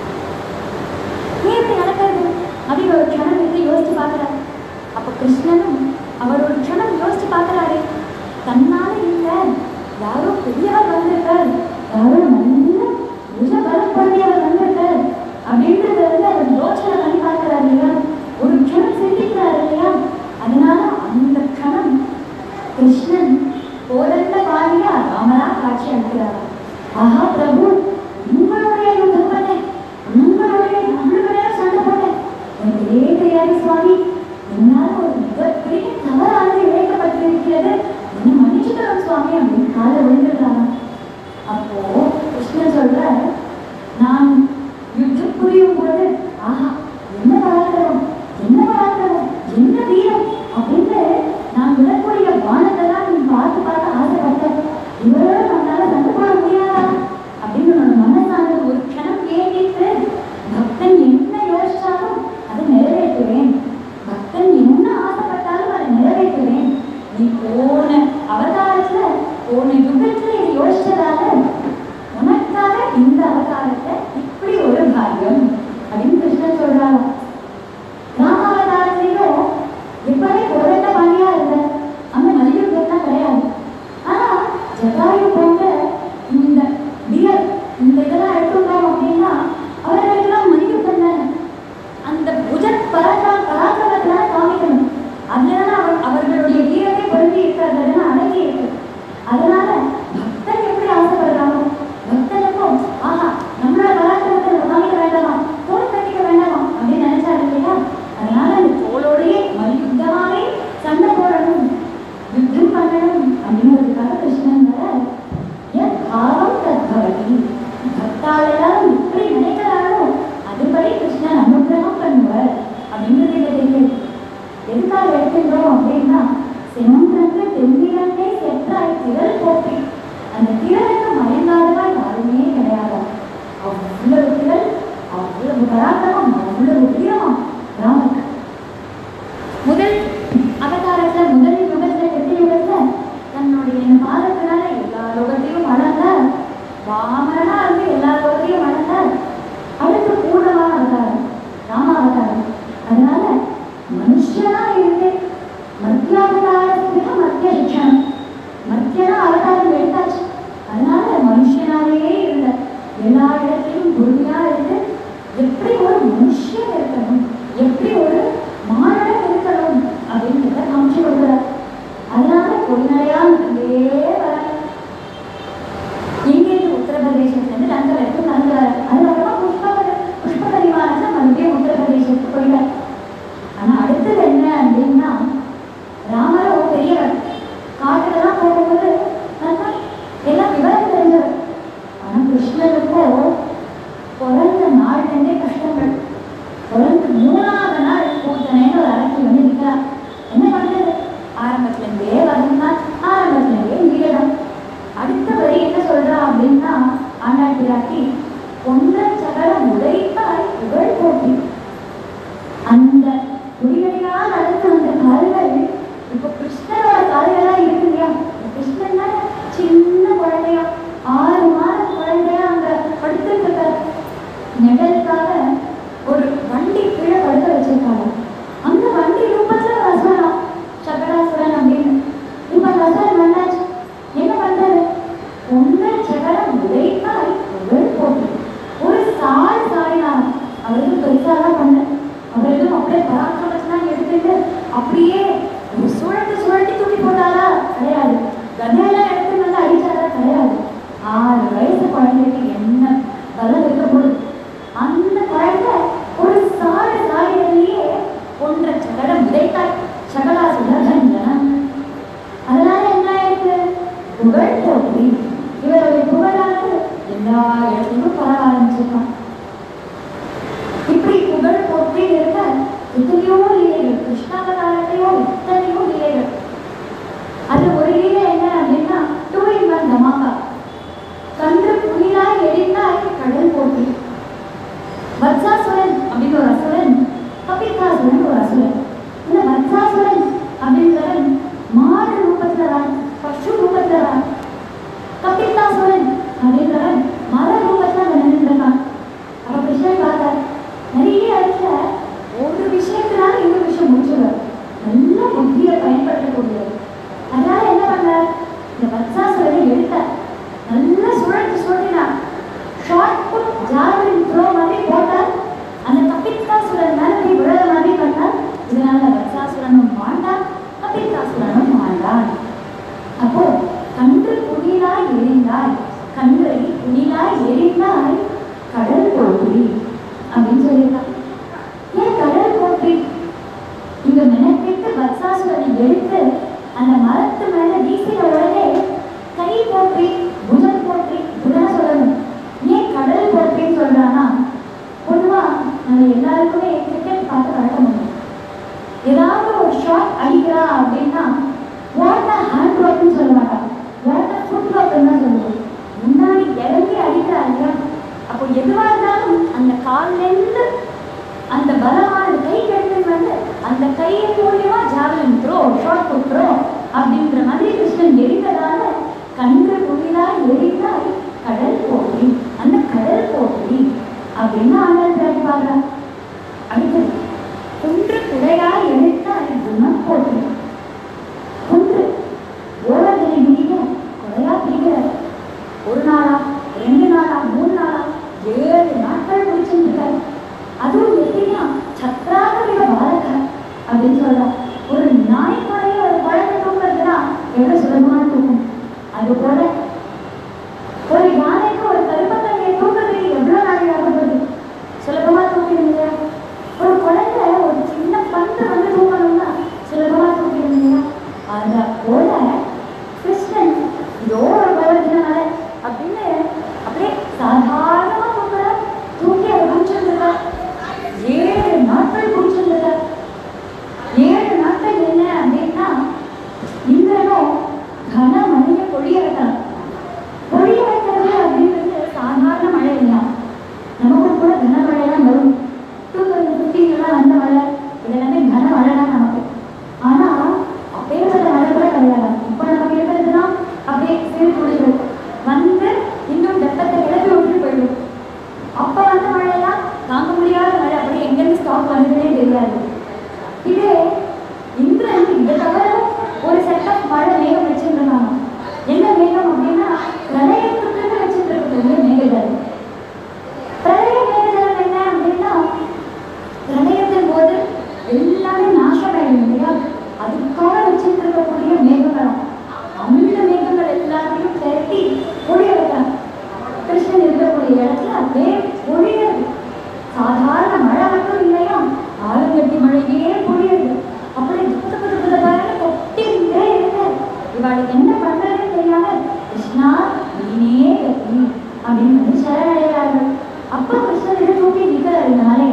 ஏன் இப்படி நடக்கிறது அப்படின்னு ஒரு க்ஷணம் நின்று யோசிச்சு பார்க்குறாரு அப்போ கிருஷ்ணனும் அவர் ஒரு க்ஷணம் யோசிச்சு பார்க்குறாரு தன்னால இல்லை யாரோ பெரியவர் வந்திருக்கார் யாரோ நல்ல மிக பலப்படுத்தியவர் வந்திருக்கார் அப்படின்றத வந்து அவர் யோசனை பண்ணி பார்க்குறாரு இல்லையா ஒரு க்ஷணம் சிந்திக்கிறார் இல்லையா அதனால அந்த க்ஷணம் கிருஷ்ணன் கோரண்ட வாரியா ராமரா காட்சி அளிக்கிறார் ஆஹா பிரபு உங்களுடைய யுத்தம் பண்ணேன் உங்களுடைய நம்மளுடைய சண்டை போட்டேன் எனக்கு இதே தெரியாது சுவாமி என்னால் ஒரு மிகப்பெரிய தவறானது இழைக்கப்பட்டிருக்கிறது என்ன மன்னிச்சுக்கிறோம் சுவாமி அப்படின்னு காலை விழுந்துடுறாங்க அப்போ கிருஷ்ணன் சொல்ற நான் யுத்தம் புரியும் போது ஆஹா என்ன பராக்கிரமம் என்ன பராக்கிரமம் என்ன வீரம் அப்படின்னு நான் விடக்கூடிய வானத்தெல்லாம் நீ பார்த்து பார்த்து ஆசைப்பட்டேன் இவரோட நம்மளால சண்டை போட முடியாதா அப்படின்னு உன்னோட மனசானது ஒரு க்ஷணம் கேட்டுட்டு பக்தன் என்ன யோசிச்சாலும் அதை நிறைவேற்றுவேன் பக்தன் என்ன ஆசைப்பட்டாலும் அதை நிறைவேற்றுவேன் நீ போன அவதாரத்துல போன யுகத்துல இது யோசிச்சதால உனக்காக இந்த அவதாரத்தை இப்படி ஒரு பாக்கியம் அப்படின்னு கிருஷ்ணன் சொல்றாங்க ராமாவதாரத்திலையும் எப்பவே குறைந்த பாண்டியா இருந்த அந்த மல்யுத்தம்லாம் கிடையாது ஆனா ஜட்டாயு போன்ற இந்த பியர் இந்த இதெல்லாம் எடுத்துட்டோம் அப்படின்னா அவர்களுக்கெல்லாம் மல்யுத்தம் தானே அந்த புஜன் பராக்கிர பராக்கிரமத்தினால காமிக்கணும் அதுலதான் அவர் அவர்களுடைய வீரத்தை பொருந்தி இருக்கிறதுனா அடங்கி இருக்கு அதனால பக்தன் எப்படி ஆசைப்படுறாங்க பக்தனுக்கும் ஆஹா நம்மளோட பராக்கிரமத்தை நம்ம காமிக்க வேண்டாமா தோல் கட்டிக்க வேண்டாமா அப்படின்னு நினைச்சாரு இல்லையா அதனால அந்த தோளோடையே மல்யுத்தமாவே சண்டை போடணும் யுத்தம் பண்ணணும் அப்படிங்கிறதுக்காக கிருஷ்ணன் வர என் பாவம் தத்பவதி பக்தால் எல்லாரும் எப்படி நினைக்கிறாரோ அதுபடி கிருஷ்ணன் அனுகிரகம் பண்ணுவார் அப்படிங்கிறது இங்க தெரியுது எதுக்காக எடுத்துக்கிறோம் அப்படின்னா செமந்தற்கு தென்னிலங்கை செற்றாய் திரள் போற்றி அந்த திரளுக்கு மயங்காதவா யாருமே கிடையாது அவ்வளவு திரள் அவ்வளவு பராக்கிரமம் அவ்வளவு வீரமா ராமர் முதல் அவதாரத்துல முதல் யுகத்துல கெட்ட யுகத்துல தன்னுடைய பாதத்தினால எல்லா லோகத்தையும் வளர்ந்த வாமனா இருந்து எல்லா லோகத்தையும் வளர்ந்த அடுத்து பூர்ணமா அவதாரம் ராம அவதாரம் அதனால மனுஷனா இருந்து மத்தியாவதாரத்துக்கு மத்திய சிக்ஷணம் மத்தியனா அவதாரம் எடுத்தாச்சு அதனால மனுஷனாவே இருந்த எல்லா இடத்திலும் பொறுமையா இருந்து எப்படி ஒரு மனுஷன் இருக்கணும் எப்படி ஒரு மானிடம் இருக்கணும் அப்படின்றத காமிச்சு கொடுக்குறார் அதனால பொய்நடையா இருந்தே வர எங்கேருந்து உத்தரப்பிரதேசத்துலேருந்து லங்கா வரைக்கும் நடந்து வர அதுக்கப்புறமா புஷ்ப புஷ்ப பரிமாணத்தில் மறுபடியும் உத்தரப்பிரதேசத்துக்கு போயிட்டார் ஆனா அடுத்தது என்ன அப்படின்னா ராமர் ஒரு பெரியவர் காட்டுக்கெல்லாம் போகும்போது நல்லா எல்லாம் விவரம் தெரிஞ்சவர் ஆனா கிருஷ்ணருக்கோ பிறந்த நாள்லேருந்தே கஷ்டங்கள் பிறந்த மூணாவது நாள் பூத்தனைன்னு ஒரு அரக்கி வந்து நிற்கிறார் என்ன பண்றது ஆரம்பத்துல இருந்தே வந்தால் ஆரம்பத்துல இருந்தே வீரம் அடுத்த வரி என்ன சொல்றா அப்படின்னா ஆண்டாள் பிராட்டி பொன்ற சகலம் உடைத்தாய் புகழ் போட்டி அந்த குடிகளியா நடந்த அந்த கால்கள் இப்போ கிருஷ்ணரோட கால்களா இருக்கு இல்லையா கிருஷ்ணன் தான் சின்ன குழந்தையா ஆறு மாதம் குழந்தையா அங்க படுத்துட்டு இருக்காரு நிழலுக்காக ஒரு வண்டி கீழே படுக்க வச்சிருக்காங்க அந்த வண்டி ரூபத்துல ரசனம் சக்கராசுரன் அப்படின்னு இப்ப ரசனம் வந்தாச்சு என்ன பண்றது ஒன்றை சகரம் உடைத்தாய் புகழ் போட்டு ஒரு சால் சாடினார் அவருக்கு பெருசாலாம் பண்ண அவருக்கு அப்படியே பராக்கிரமத்தெல்லாம் எடுத்துட்டு அப்படியே ஒரு சுழட்டு சுழட்டி தூக்கி போட்டாரா கிடையாது கதையெல்லாம் எடுத்து வந்து அடிச்சாரா கிடையாது ஆறு வயசு குழந்தைக்கு என்ன பலம் இருக்க போகுது அந்த குழந்தை ஒரு சாடு சாடிலேயே ஒன்றை சகடம் உதைத்தாய் சகலாசுரன் அதனால என்ன ஆயிருக்கு புகழ் போற்றி இவருடைய புகழானது எல்லா இடத்துக்கும் பரவ ஆரம்பிச்சு கொஞ்சம் சொல்லினார் ஷார்ட் புட் ஜாவலின் த்ரோ மாதிரி போட்டார் அந்த கபித்தாசுரன் மேல போய் விழுற மாதிரி பண்ணார் இதனால வத்சாசுரனும் மாண்டான் கபித்தாசுரனும் மாண்டான் அப்போ கன்று குடிலாய் எரிந்தாய் கன்றை குடிலாய் எரிந்தாய் கடல் போற்றி அப்படின்னு சொல்லியிருக்கான் ஏன் கடல் போற்றி இங்க மெனக்கெட்டு வத்சாசுரனை எடுத்து அந்த மரத்து மேல வீசின உடனே கை போற்றி புதன் போற்றி இப்படிதான் சொல்லணும் ஏன் கடல் போற்றின்னு சொல்றானா பொதுவா நம்ம எல்லாருக்குமே கிரிக்கெட் பார்த்து வழக்கம் உண்டு. ஏதாவது ஒரு ஷாட் அடிக்கிறா அப்படின்னா வாட்டர் ஹேண்ட் ஒர்க்னு சொல்ல மாட்டான் வாட்டர் ஃபுட் ஒர்க்னு தான் சொல்லுவோம் முன்னாடி இறங்கி அடிக்கிறா இல்லையா அப்போ எதுவா இருந்தாலும் அந்த கால்ல இருந்து அந்த பலமான கை கெடுத்து வந்து அந்த கையின் மூலியமா javelin throw shot put throw அப்படின்ற மாதிரி கிருஷ்ணன் எரிந்ததால கன்று குளிராய் எரிந்தாய் கடல் போற்றி அந்த கடல் போற்றி அப்படின்னு ஆண்டல் பிறப்பாங்க அடுத்தது குன்று குடையாய் எழுத்தாய் குணம் போற்றி குன்று ஓரங்களை பிடிக்க குடையா பிடிக்கிற ஒரு நாளா ரெண்டு நாளா மூணு நாளா ஏழு நாட்கள் பிடிச்சிருக்காரு அதுவும் எப்படின்னா சத்ராக விட பாலக அப்படின்னு சொல்றான் ஒரு நாய் குறைய ஒரு குழந்தை தூங்குறதுனா எவ்வளவு சுலபமான தூக்கம் அது போல ஒரு யானைக்கு ஒரு கருப்பத்தன்மையை தூங்குறதுக்கு எவ்வளவு நாள் ஆகப்படுது சுலபமா தூக்கிடும் இல்லையா ஒரு குழந்தை ஒரு சின்ன பந்து வந்து தூங்கணும்னா சுலபமா தூக்கிடும் இல்லையா அத போல கிருஷ்ணன் இதோ ஒரு பலத்தினால அப்படின்னு அப்படியே சாதாரணமா தூங்குற தூக்கி அதை குடிச்சிருந்தா ஏழு நாட்கள் குடிச்சிருந்தா ஏழு நாட்கள் என்ன அப்படின்னா இந்திரனும் கன மழையை பொழிய வைக்கலாம் பொழிய வைக்கிறது அப்படின்றது சாதாரண மழை இல்லையா நமக்கு கூட கனமழைலாம் வரும் டூ தௌசண்ட் ஃபிஃப்டீன்லாம் வந்த மழை இதெல்லாமே கனமழை தான் நமக்கு ஆனா அப்பேற்பட்ட மழை கூட கிடையாது இப்போ நமக்கு இருக்கிறதுனா அப்படியே சீர் குடிச்சிடும் வந்து இன்னும் வெப்பத்தை கிளப்பி விட்டு போயிடும் அப்ப வந்த மழையெல்லாம் தாங்க முடியாத மழை அப்படியே எங்கேருந்து ஸ்டாக் வந்ததுனே தெரியாது இதே இந்திரன் இதை தவிர ஒரு செட் ஆஃப் மழை மேகம் வச்சிருந்தாங்க என்ன மேகம் அப்படின்னா பிரளயத்துக்கு வச்சுட்டு இருக்கக்கூடிய மேகங்கள் பிரளய மேகஜலம் என்ன அப்படின்னா பிரளயத்தின் போது எல்லாமே நாசமாயிடும் இல்லையா அதுக்காக வச்சுட்டு இருக்கக்கூடிய மேகங்களும் அந்த மேகங்கள் எல்லாத்தையும் திரட்டி பொழிய வைக்கிறாங்க கிருஷ்ணன் இருக்கக்கூடிய இடத்துல அப்படியே பொழியுது சாதாரண மழை மட்டும் இல்லையா ஆளுங்கட்டி மழையே பொழியுது அப்படியே புத்த புத்த புத்த பாருங்க கொட்டிக்கிட்டே இருக்கு இவாளுக்கு என்ன பண்றதுன்னு தெரியாம கிருஷ்ணா நீனே கத்தி அப்படின்னு வந்து சரணடைகிறார்கள் அப்ப கிருஷ்ணன் இதை தூக்கி நிற்கிறாரு இந்த மலை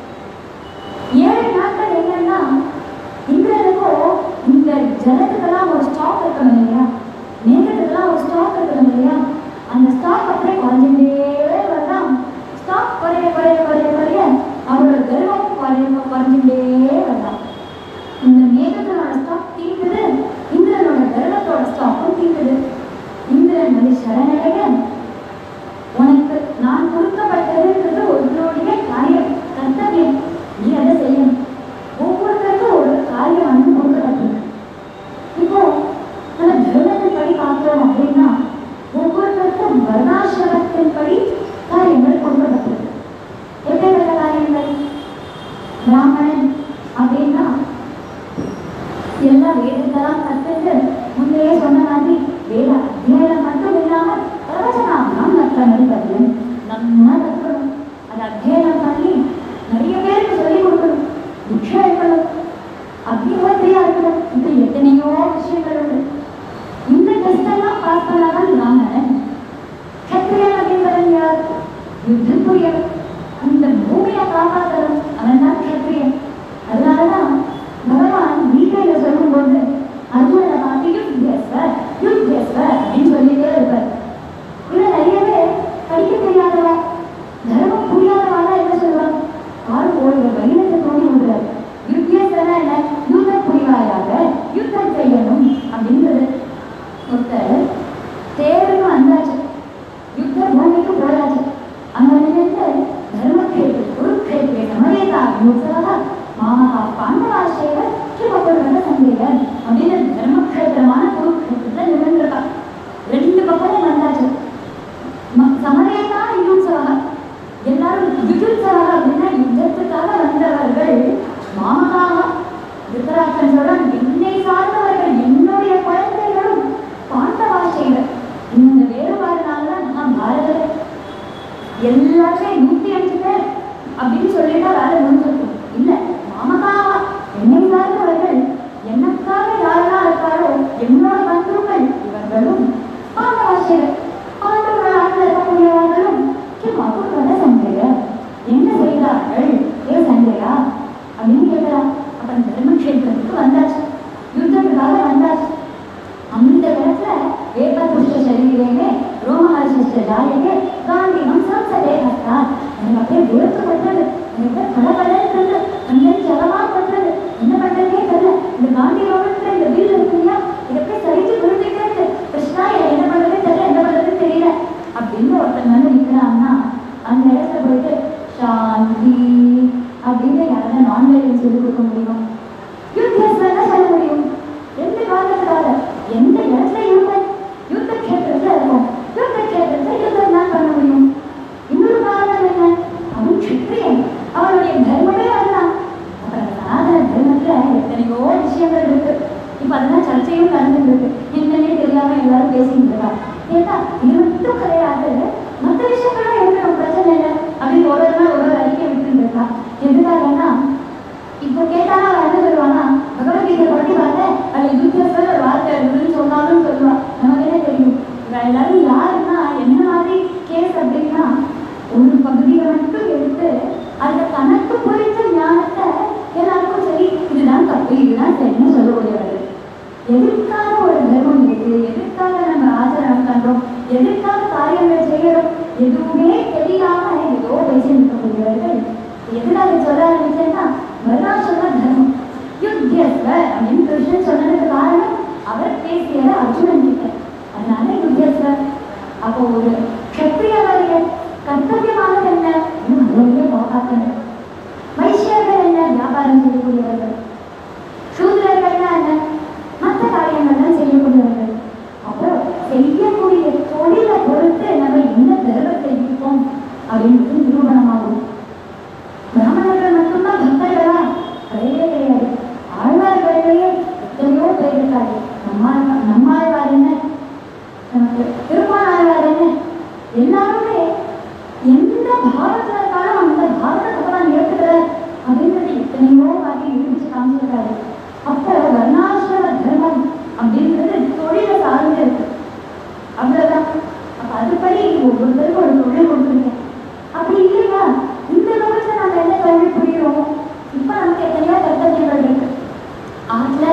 ஏழு நாட்கள் என்னன்னா இந்திரனுக்கும் இந்த ஜலத்துக்கெல்லாம் ஒரு ஸ்டாக் இருக்கணும் இல்லையா மேகத்துக்கெல்லாம் ஒரு ஸ்டாக் இருக்கணும் இல்லையா அந்த ஸ்டாக் அப்படியே குறைஞ்சுட்டே வரலாம் ஸ்டாக் குறைய குறைய குறைய குறைய அவரோட கர்வம் குறைய குறைஞ்சுட்டே வரலாம் இந்த மேகத்தோட ஸ்டாக் தீங்குது இந்திரனோட கர்வத்தோட ஸ்டாக்கும் தீங்குது இந்திரன் வந்து சரணடைய உனக்கு நான் கொடுக்கப்பட்டதுன்றது உன்னுடைய காரியம் கர்த்தவியம் நீ அதை செய்யணும் ஒவ்வொருத்தருக்கும் ஒரு காரியம் வந்து கொடுக்கப்பட்டிருக்கு இப்போ நம்ம தர்மத்தின் படி பார்த்தோம் அப்படின்னா ஒவ்வொருத்தருக்கும் வர்ணாசிரமத்தின் படி காரியங்கள் கொடுக்கப்பட்டிருக்கு எப்படிப்பட்ட காரியங்கள் பிராமணன் அப்படின்னா எல்லா வேதத்தெல்லாம் கத்துட்டு முந்தையே சொன்ன மாதிரி வேத அத்தியாயம் மட்டும் இல்லாம பிரவச்சனாம் மற்ற மனிதர்கள் நம்ம கற்றுக்கணும் அதை அத்தியாயம் பண்ணி நிறைய பேருக்கு சொல்லிக் கொடுக்கணும் புக்ஷா இருக்கணும் அக்னிஹோத்திரியா இருக்கணும் இப்படி எத்தனையோ விஷயங்கள் உண்டு இந்த டெஸ்ட் எல்லாம் பாஸ் பண்ணாதான் பிராமணன் கத்திரியன் அப்படின்றவன் யார் யுத்தம் புரியணும் அந்த பூமியை காப்பாற்றணும் அவன் தான் கத்திரியன் அதனாலதான் பகவான் கீதையில சொல்லும்போது அர்ஜுனனை பார்த்து யுத்தேஸ்வர் யுத்தேஸ்வர் அப்படின்னு சொல்லிட்டே இருப்பார் இவன் நிறைய பேர் படிக்க தெரியாதவா தர்மம் புரியாதவானா என்ன சொல்லுவான் ஆள் போடுற வைரத்தை தோண்டி விடுறாரு யுத்தேஸ்வரனா என்ன யுத்தம் புரிவாயாக யுத்தம் செய்யணும் அப்படின்றது ஒருத்தர் தேர்வு வந்தாச்சு யுத்த பூமிக்கு போயாச்சு அங்க நின்று தர்மக்கேட்டு குருக்கேட்டு சமயதா யுத்தா ம- சமரேதா யுயுத்சவா எல்லாரும் யுயுத்சவா அப்படின்னா யுத்தத்துக்காக வந்தவர்கள் மாமனாக திருத்தராஷ்டிரன் சொல்றான் என்னை சார்ந்தவர்கள் என்னுடைய குழந்தைகளும் பாண்டவாசைகள் இந்த வேறுபாடுனால தான் நான் பாரதத்தை எல்லாருமே நூத்தி அஞ்சு பேர் அப்படின்னு சொல்லிட்டா வேலை முடிஞ்சிருக்கும் இல்ல மாமகாவா என்னை சார்ந்தவர்கள் எனக்காக யாரெல்லாம் இருக்காரோ என்னோட பந்துக்கள் இவர்களும் பாண்டவாசியர் பாண்டவர்களாக இருக்கக்கூடியவர்களும் மகுர்வத சந்தைய என்ன செய்தார்கள் ஏ சந்தையா அப்படின்னு கேட்கிறா அப்ப அந்த தர்மக்ஷேத்திரத்துக்கு வந்தாச்சு யுத்தத்துக்காக வந்தாச்சு அந்த இடத்துல ஏகபுஷ்ட சரீரமே ரோமஹர்ஷிஷ்ட ஜாயகே காந்தியம் சம்சதே ஹஸ்தா எனக்கு அப்படியே விருத்து பண்றது எனக்கு படபடன்றது கண்ணன் ஜலமா பண்றது என்ன பண்றதே தெரியல இந்த காந்தி ரோமத்துல இந்த வில் இருக்கு இல்லையா இது அப்படியே சரிச்சு விழுந்துட்டே இருக்கு கிருஷ்ணா எனக்கு என்ன பண்றதே தெரியல என்ன பண்றதுன்னு தெரியல அப்படின்னு ஒருத்தன் வந்து நிக்கிறான்னா அந்த இடத்துல போயிட்டு சாந்தி அப்படின்னு யாராவது நான்வெஜ் சொல்லி கொடுக்க முடியுமா யுத்தஸ்வரா சொல்ல முடியும் ரெண்டு காரணத்துக்காக எந்த இடத்துல இருப்பேன் யுத்த கஷேத்திரத்துல இருக்கும் யுத்த கஷேத்திரத்துல யுத்தம் தான் பண்ண முடியும் இன்னொரு காரணம் என்ன அவன் க்ஷத்ரியன் அவனுடைய தர்மமே அதுதான் அப்புறம் சாதன தர்மத்துல எத்தனையோ விஷயங்கள் இருக்கு இப்ப அதெல்லாம் சர்ச்சையும் நடந்துட்டு இருக்கு என்னன்னே தெரியாம எல்லாரும் பேசிட்டு இருக்கா ஏன்னா இது மட்டும் கிடையாது மற்ற விஷயங்களும் இருக்கணும் பிரச்சனை இல்லை அப்படின்னு ஒரு ஒரு நாள் ஒரு ஒரு அறிக்கை விட்டுட்டு இருக்கா எதுக்காகன்னா இப்போ கேட்டாலும் அவன் என்ன சொல்லுவானா பகவத்கீதை படி பார்த்தேன் அதில் யுத்தத்தில் ஒரு வார்த்தை இருக்குதுன்னு சொன்னாலும் சொல்லுவான் நமக்கு என்ன தெரியும் இவ எல்லாரும் யாருன்னா என்ன மாதிரி கேஸ் அப்படின்னா ஒரு பகுதியை மட்டும் எடுத்து அதில் தனக்கு புரிஞ்ச ஞானத்தை எல்லாருக்கும் சரி இதுதான் தப்பு இதுதான் சரின்னு சொல்லக்கூடியவர்கள் எதற்காக ஒரு தர்மம் இருக்கு எதற்காக நம்ம ஆச்சரணம் பண்றோம் எதற்காக காரியங்கள் செய்யறோம் எதுவுமே தெரியாம ஏதோ பேசிட்டு இருக்கக்கூடியவர்கள் எதுக்காக சொல்ல ஆரம்பிச்சேன்னா வருணாசுர தர்மம் யுத்தியஸ்வ அப்படின்னு கிருஷ்ணன் சொன்னதுக்கு காரணம் அவர் பேசியது அர்ஜுனன் கிட்ட அதனால யுத்தியஸ்வ அப்போ ஒரு கத்திரியவருடைய கர்த்தவியமானது என்ன இன்னும் நல்லபடியா பார்க்கணும் வைசியர்கள் என்ன வியாபாரம் செய்யக்கூடியவர்கள் சூத்திரர்கள்னா என்ன மற்ற காரியங்கள்லாம் செய்யக்கூடியவர்கள் அப்புறம் செய்யக்கூடிய தொழிலை பொறுத்து நம்ம என்ன தர்மத்தை இருப்போம் அப்படின்றது நிரூபணமாகும் பிராமணர்கள் மட்டும்தான் பக்தர்களா கிடையவே கிடையாது ஆழ்வார்களிலேயே எத்தனையோ பேர் இருக்காரு நம்மாழ் நம்மாழ்வார் என்ன நமக்கு திருப்பாணாழ்வார் என்ன எல்லாருமே எந்த பாவத்துல இருக்காலும் அந்த பாவத்தை பகவான் ஏற்றுக்கிறார் அப்படின்றது எத்தனையோ வாட்டி நிரூபிச்சு காமிச்சிருக்காரு அப்போ வர்ணாசிரம தர்மம் அப்படின்றது தொழிலை சார்ந்து இருக்கு அவ்வளவுதான் அப்ப அதுபடி ஒவ்வொருத்தருக்கும் ஒரு தொழில் கொடுத்துருக்கேன் அப்படி இல்லையா இந்த லோகத்துல நம்ம என்ன தொழில் புரியுறோம் இப்ப நமக்கு எத்தனையோ கர்த்தவியங்கள் இருக்கு ஆத்துல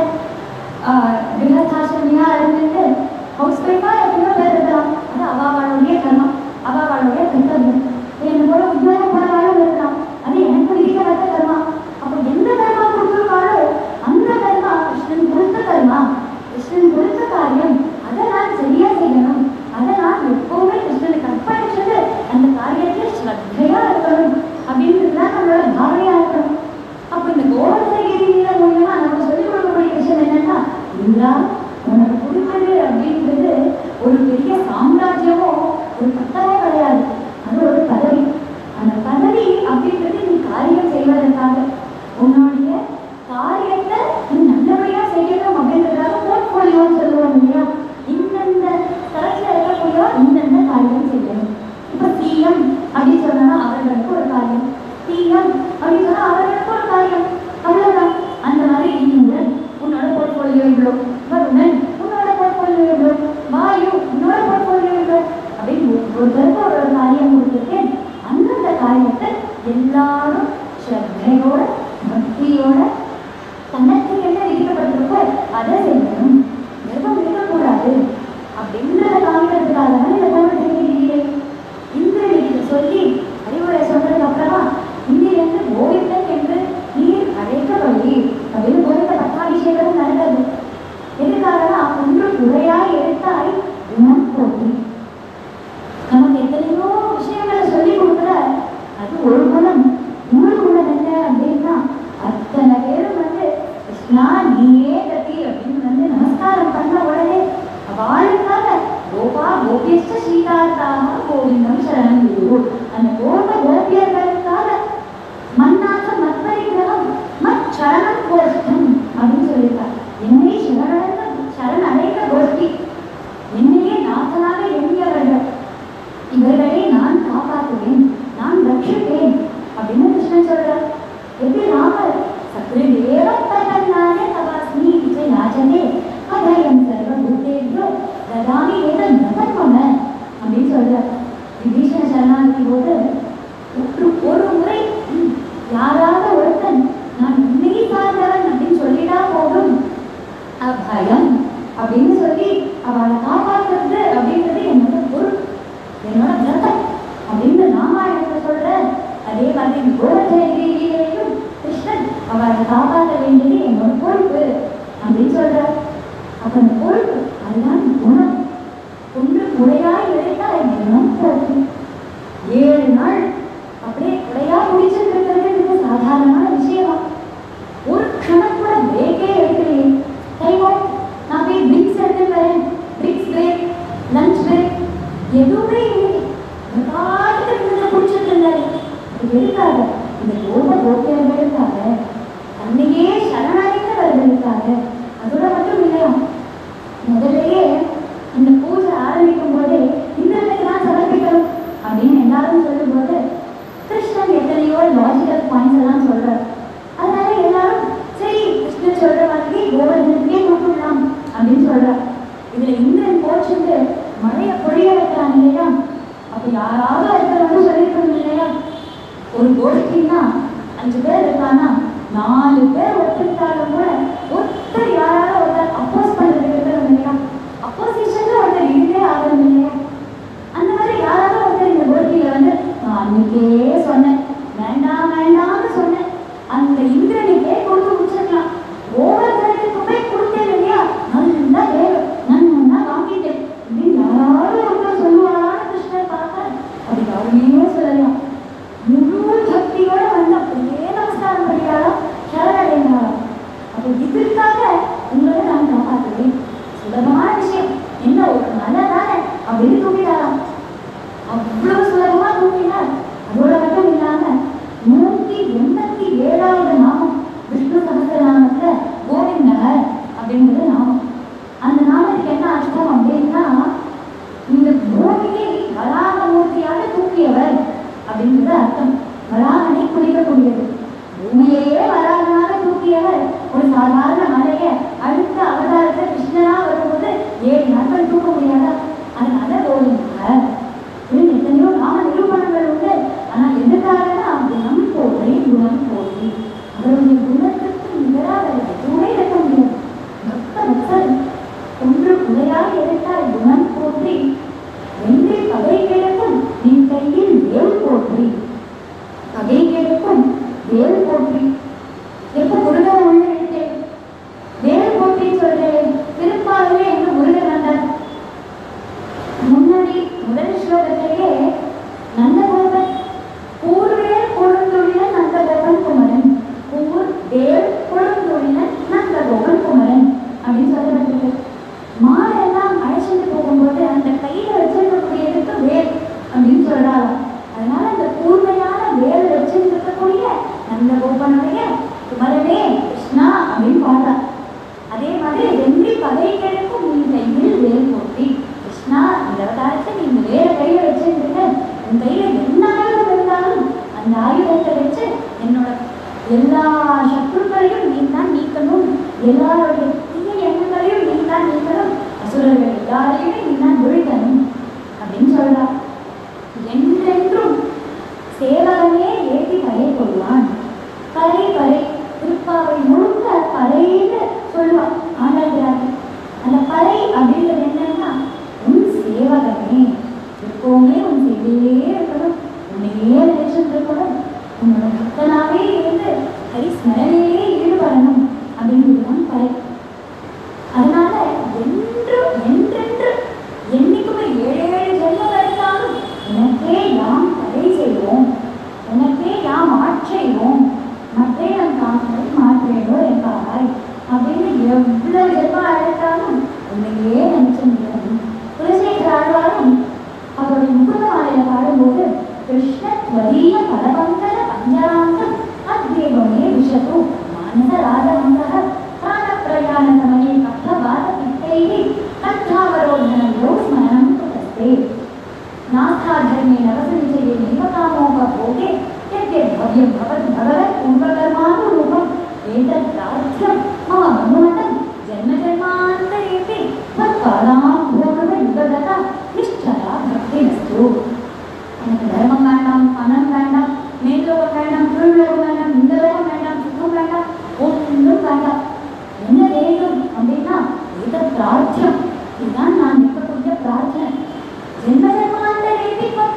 கிரகசாசிரமியா இருந்துட்டு ஹவுஸ் ஒய்ஃபா எத்தனையோ பேர் இருக்கலாம் அது அவாவாளுடைய கர்மம் அவாவாளுடைய கர்த்தவியம் என்ன போல உத்தியோகம் போனவாளும் இருக்கலாம் அது எனக்கு விதிக்கப்பட்ட கர்மா அப்போ எந்த கர்மா கொடுத்துருக்காளோ அந்த கர்மா கிருஷ்ணன் கொடுத்த கர்மா கிருஷ்ணன் கொடுத்த காரியம் அதை நான் சரியா செய்யணும் அதை நான் எப்பவுமே கிருஷ்ணனுக்கு அர்ப்பணிச்சது அந்த காரியத்தில் ஸ்ரத்தையா இருக்கணும் அப்படின்றது தான் நம்மளோட பாவனையா இருக்கணும் அப்ப இந்த கோவர்தனகிரியில மூலியமா நம்ம சொல்லிக் கொடுக்கக்கூடிய விஷயம் என்னன்னா இந்தா உனக்கு கொடுத்தது அப்படின்றது ஒரு பெரிய சாம்ராஜ்யமோ ஒரு பட்டமோ கிடையாது அது ஒரு பதவி அந்த பதவி அப்படின்றது நீ காரியம் செய்வதற்காக உன்னுடைய காரியத்தை நீ நல்லபடியா செய்யணும் அப்படின்றதுக்காக போர்ட்போலியோன்னு சொல்லுவோம் இல்லையா இந்தந்த தரத்துல இருக்கக்கூடிய இந்தந்த காரியம் செய்யணும் இப்ப சிஎம் அப்படின்னு சொன்னா அவர்களுக்கு ஒரு காரியம் சிஎம் அப்படின்னு சொன்னா அவர்களுக்கு ஒரு காரியம் அவ்வளவுதான் அந்த மாதிரி நீங்கள் உன்னோட போர்ட்போலியோ இவ்வளோ வருணன் உன்னோட போர்ட்போலியோ இவ்வளோ வாயு உன்னோட போர்ட்போலியோ இவ்வளோ அப்படின்னு ஒருத்தருக்கு ஒரு ஒரு காரியம் கொடுத்துருக்கேன் அந்தந்த காரியத்தை எல்லாரும் ஸ்ரத்தையோட பக்தியோட தனக்கு என்ன விதிக்கப்பட்டிருக்கோ அதை செய்யணும் கர்ப்பம் இருக்கக்கூடாது அப்படின்றத காமிக்கிறதுக்காக தான் இந்த கோவிட் இந்திரனிக்கு சொல்லி அறிவுரை சொன்னதுக்கு அப்புறமா இந்திருந்து கோவிந்தன் என்று நீர் அழைக்கப்படி அப்படின்னு கோவிந்த பட்டாபிஷேகம் நடந்தது எதுக்காகனா ஒன்று குறையாய் எடுத்தாய் குணம் போட்டி நமக்கு எத்தனையோ விஷயங்களை சொல்லி கொடுக்குற அது ஒரு குணம் இன்னொரு குணம் என்ன அப்படின்னா அத்தனை பேரும் வந்து கிருஷ்ணா நீயே கத்தி அப்படின்னு வந்து நமஸ்காரம் பண்ண உடனே அவளுக்காக கோபா கோபியஸ்ட ஸ்ரீகார்த்தாக கோவிந்த நான் காப்பாற்றுவேன் நான் ரட்சிப்பேன் அப்படின்னு கிருஷ்ணன் சொல்றார் எப்படி ராமர் சத்ருதேவ பிரபன்னாய தவாஸ்மி விஜயாஜனே அபயம் சர்வபூதேபியோ ததாமி ஏத நதன்மம அப்படின்னு சொல்றார் விபீஷண சரணாகி போது ஒரு ஒரு முறை ம், யாராவது ஒருத்தன் நான் உன்னையே சார்ந்தவன் அப்படின்னு சொல்லிட்டா போதும் அபயம் அப்படின்னு சொல்லி அவளை காப்பாற்றுறது அப்படின்றது என்னோட பொறுப்பு என்னோட விரதம் அப்படின்னு ராமாயணத்தை சொல்ற அதே மாதிரி கோவர்தனகிரியிலேயும் கிருஷ்ணன் அவளை காப்பாற்ற வேண்டியது என்னோட பொறுப்பு அப்படின்னு சொல்றார் அப்ப அந்த பொறுப்பு அதுதான் குணம் ஒன்று குறையாய் இழைத்தால் குணம் போகும் ஏழு நாள் அப்படியே குறையா முடிச்சுட்டு இருக்கிறது சாதாரணமான விஷயமா ஒரு க்ஷணம் கூட பிரேக்கே எடுக்கலையே டைம் அவுட் நான் போய் ட்ரிங்க்ஸ் எடுத்து வரேன் ட்ரிங்க்ஸ் பிரேக் லஞ்ச் பிரேக் எதுவுமே இல்லை பாட்டுக்கு இருந்த குடிச்சிட்டு இருந்தாரு இது எதுக்காக இந்த கோப கோபியர்களுக்காக தன்னையே சரணடைந்தவர்களுக்காக அதோட மட்டும் இல்லையா முதல்லயே இந்த பூஜை ஆரம்பிக்கும் போதே இந்திரனுக்கு தான் சமர்ப்பிக்கணும் அப்படின்னு எல்லாரும் சொல்லும்போது கிருஷ்ணன் எத்தனையோ லாஜிக்கல் பாயிண்ட்ஸ் எல்லாம் சொல்றாரு அதனால எல்லாரும் சரி கிருஷ்ணன் சொல்ற மாதிரி கோவர்தனத்துக்கே கூப்பிடலாம் அப்படின்னு சொல்றார் இதுல இந்திரன் கோச்சுட்டு மழையை பொழிய வைக்கிறான் இல்லையா அப்ப யாராவது ஒருத்தர் வந்து சொல்லியிருக்கணும் இல்லையா ஒரு கோஷ்டின்னா அஞ்சு பேர் இருக்கானா நாலு பேர் ஒத்துக்கிட்டாலும் கூட ஒருத்தர் யாராவது ஒருத்தர் அப்போஸ் பண்றதுக்கு இருக்கணும் இல்லையா அப்போசிஷன்ல ஒருத்தர் இருந்தே ஆகணும் இல்லையா அந்த மாதிரி யாராவது ஒருத்தர் இந்த கோஷ்டியில வந்து நான் அன்னைக்கே சொன்னேன் வேண்டாம் வேண்டாம்னு சொன்னேன் அந்த இந்திரனுக்கே கொடுத்து முடிச்சிருக்கலாம் ஒவ்வொருத்தருக்கு போய் கொடுத்தேன் இல்லையா நல்லா வேணும் நன்னா வாங்கிட்டேன் அப்படின்னு யாராவது ஒருத்தர் சொல்லுவாரான்னு கிருஷ்ணர் பார்க்க அதுக்கு அவனையே சொல்லலாம் முழு பக்தியோட வந்து அப்படியே நமஸ்காரம் பண்ணிட்டாலும் சரணடைந்தாலும் அப்போ இதற்காக உங்களை நான் காப்பாற்றுவேன் சுலபமான விஷயம் என்ன ஒரு மலை தானே அப்படின்னு தூக்கிட்டாராம் அவ்வளவு சுலபமா தூக்கினார் அதோட மட்டும் இல்லாம நூத்தி எண்பத்தி ஏழாவது நாமம் விஷ்ணு சகசிரநாமத்துல கோவிந்தர் அப்படிங்கிறது நாமம் அந்த நாமத்துக்கு என்ன அர்த்தம் அப்படின்னா இந்த பூமியை வராகமூர்த்தியாக தூக்கியவர் அப்படிங்கிறது அர்த்தம் வராகனை குறிக்கக்கூடியது பூமியையே வராகனாக தூக்கியவர் ஒரு சாதாரண மலையை அடுத்த அவதாரத்தை கிருஷ்ணனா வரும்போது ஏழு நாட்கள் தூக்க முடியாதா அதனால கோவிந்தர் இன்னும் எத்தனையோ நாம நிரூபணங்கள் உண்டு ஆனா எதுக்காகனா குணம் போற்றி குணம் போற்றி அவருடைய குணத்துக்கு நிகராக எதுவுமே இருக்க முடியாது பக்த பக்தர் ஒன்று குறையாக எடுத்தால் குணம் போற்றி வென்றி பகை கிடக்கும் நின் கையில் வேல் போற்றி பகை கிடக்கும் வேல் போற்றி எப்ப முருகன் உள்ள எடுத்தேன் வேல் போற்றி சொல்றேன் திருப்பாவிலே எங்க முருகன் வந்தார் முன்னாடி முதல் ஸ்லோகத்திலேயே நந்தகோபன் கூர்வேல் கொழுந்துள்ள நந்தகோபன் குமரன் கூர் வேல் கொழுந்துள்ள நந்தகோபன் குமரன் அப்படின்னு சொல்லப்பட்டிருக்கு மாடெல்லாம் அழைச்சிட்டு போகும்போது அந்த கையில வச்சிருக்கக்கூடியதுக்கு வேல் அப்படின்னு சொல்றாங்க அதனால அந்த கூர்மையான வேல் வச்சிருக்கக்கூடிய நந்தகோபனுடைய குமரனே கிருஷ்ணா அப்படின்னு பாடுறா அதே மாதிரி வென்றி பகை கிழக்கும் நீ கையில் வேல் போட்டி கிருஷ்ணா இந்த அவதாரத்தை நீங்க வேற கையில வச்சிருந்தீங்க உன் கையில என்ன ஆயுதம் இருந்தாலும் அந்த ஆயுதத்தை வச்சு என்னோட எல்லா சத்ருக்களையும் நீ தான் நீக்கணும் எல்லாருடைய தீய எண்ணங்களையும் நீ தான் நீக்கணும் அசுரர்கள் எல்லாரையுமே நீ தான் ஒழிக்கணும் அப்படின்னு சொல்றா என்றென்றும் சேவகனே ஏற்றி பறை கொள்வான் பறை பறை திருப்பாவை முழுக்க பறைன்னு சொல்லுவான் ஆண்டாகிறாங்க அந்த பறை அப்படின்றது என்னன்னா உன் சேவகனே எப்பவுமே உன் செய்தியே இருக்கணும் உன்னையே நினைச்சிட்டு இருக்கணும் உன்னோட பக்தனாவே இருந்து ஹரிஸ்மரணையே ஈடுபடணும் அப்படின்றது தான் பறை அதனால என்றும் என்றென்று என்னைக்குமே ஏழு ஏழு ஜென்மம் எடுத்தாலும் உனக்கே யாம் தடை செய்வோம் உனக்கே யாம் ஆட்செய்வோம் மற்றே நம் காங்களை மாற்றேடோ என்பாய் அப்படின்னு எவ்வளவு ஜென்மம் எடுத்தாலும் உன்னையே நினைச்சிருந்தோம் குலசேகர ஆழ்வாரும் அவருடைய முகுந்தமாலையில பாடும்போது கிருஷ்ண துவதீய பலபந்தர பஞ்சராந்தம் அத்வேவமே விஷது மானச ராஜமந்தக பிராண பிரயாண சமயே கப்தவாத பித்தைः கத்தாவரோதனம் யோ ஸ்மரணம் குதஸ்தே நாஸ்தாதர்மேணவ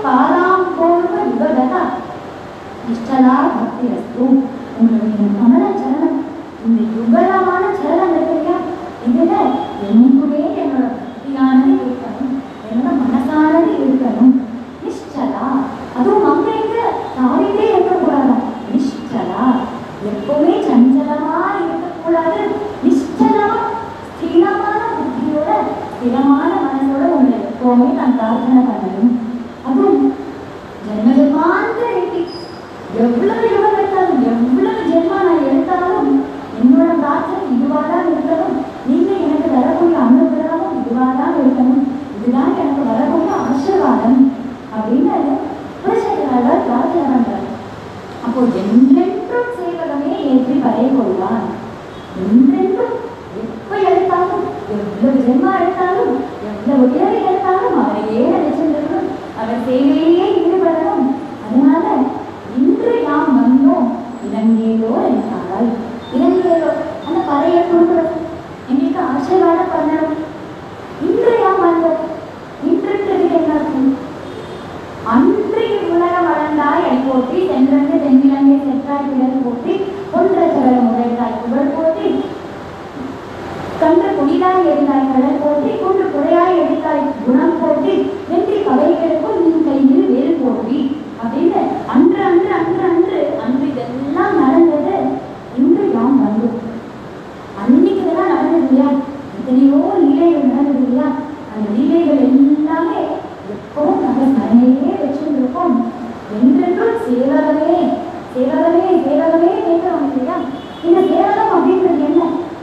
பாராம் போர்வ யுகதா நிஷ்டலா பக்தி ரஸ்து உங்களுடைய கமல சரணம் இந்த யுகலமான சரணம் இருக்கு இல்லையா இதுல என்னைக்குமே என்னோட பக்தியானது இருக்கணும் என்னோட மனசானது இருக்கணும் நிஷ்டலா அதுவும் மங்கைக்கு தாவிட்டே இருக்கக்கூடாது நிஷ்டலா எப்பவுமே சஞ்சலமா இருக்கக்கூடாது நிஷ்டலமா ஸ்திரமான புத்தியோட ஸ்திரமான மனசோட உங்களை எப்பவுமே நான் பிரார்த்தனை பண்ணணும் அதுவும் ஜென்ம ஜென்மாந்திர எட்டி எவ்வளவு யுகம் எடுத்தாலும் எவ்வளவு ஜென்மா நான் எடுத்தாலும் என்னோட பிரார்த்தனை இதுவாக தான் இருக்கணும் நீங்க எனக்கு வரக்கூடிய அனுகிரகமும் இதுவாக தான் இருக்கணும் இதுதான் எனக்கு வரக்கூடிய ஆசீர்வாதம் அப்படின்னு புரட்சியாளர் பிரார்த்தனை பண்றாரு அப்போ என்றென்றும் சேவகமே ஏற்றி பறை கொள்வான் என்றென்றும் எப்ப எடுத்தாலும் எவ்வளவு ஜென்மா எடுத்தாலும் எவ்வளவு உயர்வு எடுத்தாலும் அவரையே நினைச்சிருக்கணும் அவர் சேவையிலேயே ஈடுபடணும் அதனால இன்று நாம் வந்தோம் இலங்கையிலோ என்றால் இலங்கையிலோ அந்த பறையை கொடுக்கணும் எங்களுக்கு ஆசீர்வாதம் பண்ணணும் இன்று நாம் வந்தோம் இன்றுன்றதுக்கு என்ன அர்த்தம் அன்று உலக வளர்ந்தாய் அடி போற்றி சென்றங்கு தென்னிலங்கை செற்றாய் பிறகு போற்றி ஒன்ற சகல முறைதாய் புகழ் போற்றி கன்று குடிதாய் எரிந்தாய் கடல் போற்றி குன்று குறையாய் எடுத்தாய் குணம் போற்றி வெற்றி பகைகளுக்கும் நீ கையில் வேறு போற்றி அப்படின்னு அன்று அன்று அன்று அன்று அன்று இதெல்லாம் நடந்தது இன்று நாம் வந்தோம் அன்னைக்கு இதெல்லாம் நடந்தது இல்லையா எத்தனையோ லீலைகள் நடந்தது இல்லையா அந்த லீலைகள் எல்லாமே எப்பவும் நம்ம மனையிலே வச்சிருந்திருக்கோம் என்றென்றும் சேவகமே சேவகமே சேவகமே கேட்கிறோம் இல்லையா இந்த சேவகம் அப்படின்றது என்ன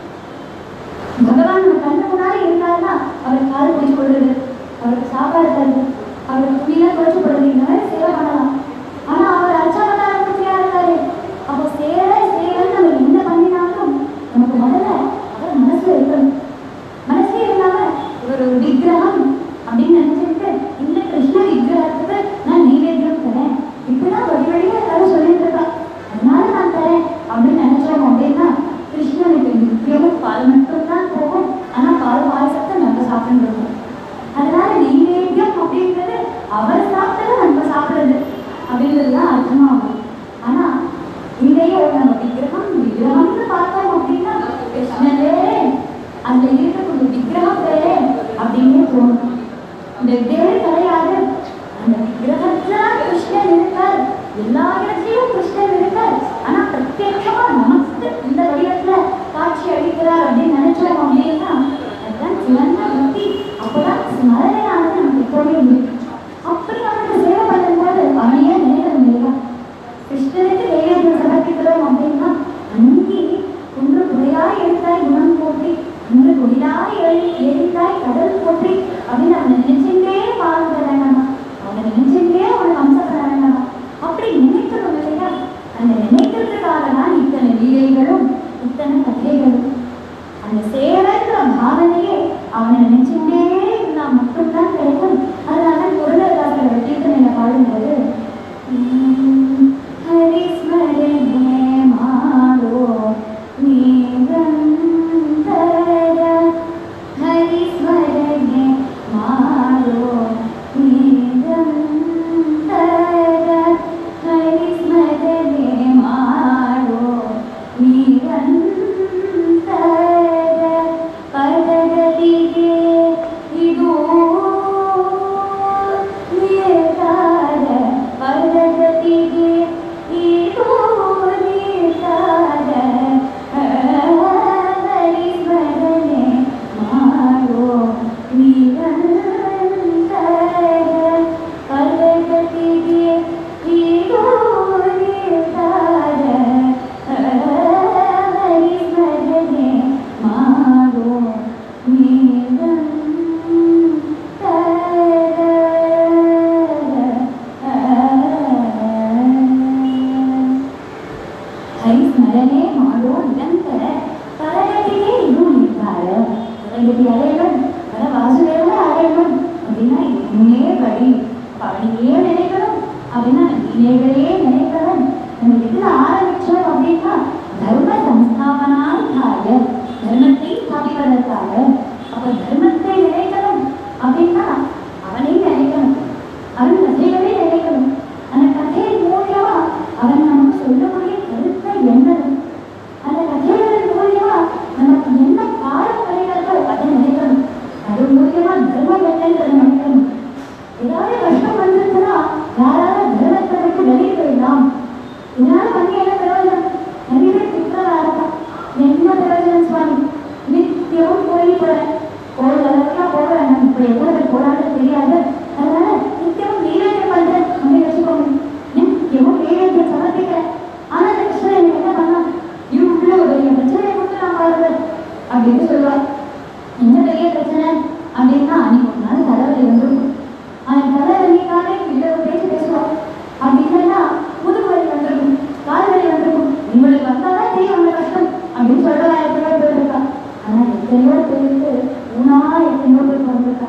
பகவான் நம்ம கண்ணு முன்னாடி இருந்தாருன்னா அவர் கால் பிடிச்சு கொள்றது அவருக்கு சாப்பாடு தருது அவருக்கு துணியெல்லாம் துவைச்சு போடுறது இந்த மாதிரி சேவை பண்ணலாம் ஆனா அவர் அர்ச்சகதார மூர்த்தியா இருக்காரு அப்போ சேவை சேவைன்னு நம்ம என்ன பண்ணினாலும் நமக்கு முதல்ல அவர் மனசுல இருக்கணும் மனசே இல்லாம இவர் ஒரு விக்கிரகம் அப்படின்னு நினைச்சுட்டு இந்த கிருஷ்ண விக்கிரகத்துக்கு நான் நைவேத்தியம் தரேன் இப்படிதான் வழி வழியா எல்லாரும் சொல்லிட்டு இருக்கா அதனால நான் தரேன் அப்படின்னு நினைச்சோம் அப்படின்னா கிருஷ்ணனுக்கு நித்தியமும் பால் மட்டும் தான் போகும் ஆனா பால் பாயசத்தை நம்ம சாப்பிட்டுருக்கோம் அதனால நைவேத்தியம் அப்படின்றது அவர் சாப்பிட்டதை நம்ம சாப்பிடுறது அப்படின்றது தான் அர்த்தமாகும் ஆனா இங்கேயே ஒரு நம்ம விக்கிரகம் விக்கிரகம்னு பார்த்தோம் அப்படின்னா கிருஷ்ணனே அந்த இருக்கக்கூடிய விக்கிரகம் வேறே அப்படின்னு தோணும் இந்த வேறு கிடையாது அந்த விக்கிரகத்துல கிருஷ்ணன் இருக்கார் எல்லா இடத்துலயும் கிருஷ்ணன் இருக்கார் ஆனா பிரத்யேகமா நமக்கு இந்த வடிவத்துல காட்சி அளிக்கிறார் அப்படின்னு நினைச்சோம் அப்படின்னா அதுதான் சிறந்த பக்தி அப்பதான் ஸ்மரணையானது நமக்கு எப்பவுமே இருக்கு அப்படி அவனுக்கு சேவை பண்ணும்போது அவனையே நினைக்கணும் இல்லையா கிருஷ்ணனுக்கு நைவேத்தியம் சமர்ப்பிக்கிறோம் அப்படின்னா அன்னைக்கு குன்று குறையாய் எழுத்தாய் குணம் போற்றி குன்று குடிலாய் எழு எரித்தாய் கடல் போற்றி அப்படின்னு அவனை நினைச்சுட்டே வாழ்ந்த வேண்டாமா அவனை நினைச்சுட்டே அவனை வம்சப்பட வேண்டாமா அப்படி நினைக்கணும் இல்லையா அந்த நினைக்கிறதுக்காக தான் இத்தனை லீலைகளும் இத்தனை கதைகளும் அந்த சேவைன்ற பாவனையே அவனை நினைச்சுட்டே இருந்தா மட்டும்தான் கிடைக்கும் அதனால பொருளாதார கீர்த்தனையில பாடும்போது உம், ஹரிஸ்மரணே மாலோ நீரந்தர ஹரிஸ்மரணே மாலோ நீரந்தர ஹரிஸ்மரணே மாலோ ನಿರಂತರ ಪದಗದಿಗೆ ಇದು ನಿರ್ಧಾರ ಪದಗದಿಗೆ ಇದು ನಿರ್ಧಾರ ಹರಿಸ್ಮರಣೆ ಮಾಡೋ ನಿರಂತರ ಪದಗದಿಗೆ ಇದು ನಿರ್ಧಾರ ಹರಿಸ್ಮರಣೆ ಮಾಡೋ ಹರಿಸ್ಮರಣೆ ಮಾಡೋ ನಿರಂತರ ಪರಗತಿಗೆ ಇದು ನಿರ್ಧಾರ பரகதி அடையணும் வர வாசுதேவனை அடையணும் அப்படின்னா இன்னே வழி பழனியே நினைக்கணும் அப்படின்னா லீலைகளே நினைக்கணும் நம்ம எதுல ஆரம்பிச்சோம் அப்படின்னா தர்ம சம்ஸ்தாபனார்த்தாய தர்மத்தை ஸ்தாபிப்பதற்காக அப்ப தர்மத்தை நினைக்கணும் அப்படின்னா அவனை நினைக்கணும் அவன் ரசிகவே சொல்லக்கூடிய கருத்தை என்னது அந்த கதைகளின் மூலியமா நமக்கு என்ன பாடம் கிடைக்கிறதோ அதை நினைக்கணும் அது மூலியமா தர்மம் என்னன்றதை நினைக்கணும் ஏதாவது கஷ்டம் வந்துருச்சுன்னா யாராவது தர்மத்தை விட்டு வெளியே போயிடலாம் இதனால பண்ணி என்ன பிரயோஜனம் நிறைய பேர் திட்டுறதா இருக்கா என்ன பிரயோஜனம் சுவாமி நித்தியமும் கோயில் போறேன் கோயில் அளவுக்குலாம் போக வேண்டாம் இப்போ எவ்வளோ பேர் போறாங்கன்னு தெரியாது அதனால நித்தியமும் நீரேற்றம் பண்றேன் அப்படின்னு வச்சுக்கோங்க நித்தியமும் நீரேற்றம் சமர்ப்பிக்கிறேன் ஆனா அந்த கிருஷ்ணன் எனக்கு என்ன பண்ணா இவ்வளோ பெரிய பிரச்சனையை கொடுத்து நான் பாருங்க அப்படின்னு சொல்லுவார் என்ன பெரிய பிரச்சனை அப்படின்னா அன்னைக்கு ஒரு நாள் தலைவலி வந்துருக்கும் அந்த தலைவலிக்காக இவ்வளவு பேச்சு பேசுவோம் அப்படி இல்லைன்னா முதுகு வலி வந்திருக்கும் கால் வலி வந்திருக்கும் உங்களுக்கு வந்தாதான் தெரியும் உங்க கஷ்டம் அப்படின்னு சொல்றதா எத்தனையோ பேர் இருக்கா ஆனா எத்தனையோ பேருக்கு ஊனா எத்தனையோ பேர் வந்திருக்கா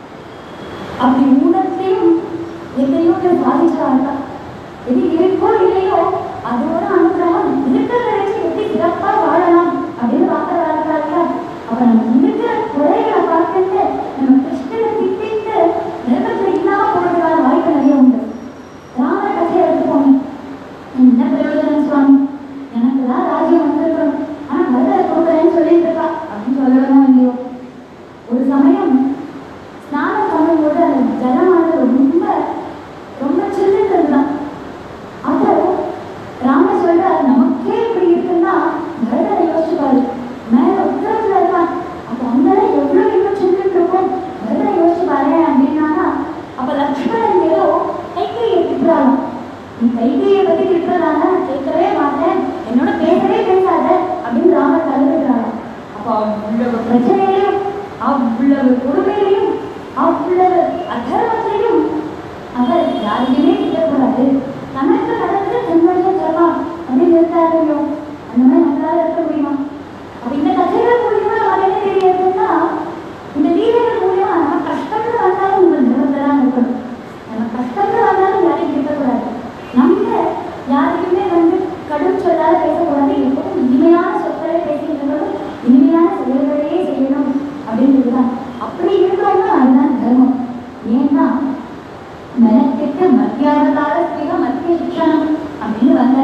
அப்படி ஊனத்தையும் எத்தனையோ பேர் பாதிச்சா இருக்கா இது இருக்கோ இல்லையோ அதோட அனுகிரகம் இருக்கிறத வச்சு எப்படி சிறப்பா வாழலாம் அப்படின்னு பார்க்கறதா இருக்காங்க அப்ப நம்ம இருக்கிற குறைகளை பார்த்துட்டு நம்ம கிருஷ்ணனை திட்டிட்டு நெருக்கத்துல இல்லாம போறதுக்கான வாய்ப்பு நிறைய உண்டு ராமர் கதையை எடுத்துக்கோங்க என்ன பிரயோஜனம் சுவாமி எனக்கு தான் ராஜ்யம் வந்திருக்கணும் ஆனா வரத கொடுக்குறேன்னு சொல்லிட்டு இருக்கா அப்படின்னு சொல்லணுமோ இல்லையோ ஒரு சமயம் ஸ்நானம் பண்ணும்போது அந்த ஜலமானது ரொம்ப ரொம்ப சில்லுன்னு இருந்தான் அப்போ ராமர் சொல்றாரு நமக்கே இப்படி இருக்குன்னா பரதனை யோசிச்சு பாரு மேல உத்தரத்துல இருக்கான் அப்ப அங்கெல்லாம் எவ்வளவு இன்னும் சில்லுன்னு இருக்கும் பரதனை யோசிச்சு பாரு அப்படின்னானா அப்ப லக்ஷ்மணன் ஏதோ கைகையை திட்டுறாளாம் நீ கைகையை பத்தி திட்டுறதால நான் கேட்கவே மாட்டேன் என்னோட பேசவே பேசாத அப்படின்னு ராமர் தள்ளுறாளாம் அப்போ அவ்வளவு பிரச்சனையிலையும் அவ்வளவு கொடுமையிலையும் அவ்வளவு அதர்மத்திலையும் அவர் யாரையுமே திட்டக்கூடாது தனக்கு நடந்து சந்தோஷம் தரலாம் அப்படின்னு இருந்தாரையோ அந்த மாதிரி நம்மளால இருக்க முடியுமா அப்ப இந்த கதைகள் மூலியமா நம்ம என்ன தெரியுதுன்னா இந்த லீலைகள் மூலியமா நம்ம கஷ்டம்னு வந்தாலும் உங்கள் நிறத்தை தான் இருக்கணும் நம்ம கஷ்டம்னு வந்தாலும் யாரையும் இருக்கக்கூடாது நம்ம யாருக்குமே வந்து கடும் சொல்லாத பேசக்கூடாது எப்பவும் இனிமையான சொற்களை பேசிட்டு இனிமையான செயல்களையே செய்யணும் அப்படின்றது தான் அப்படி இருக்கிறோம்னா அதுதான் தர்மம் ஏன்னா மெனக்கெட்டு மத்தியாவதார ஸ்திரீக மத்திய சிக்ஷணம் அப்படின்னு வந்த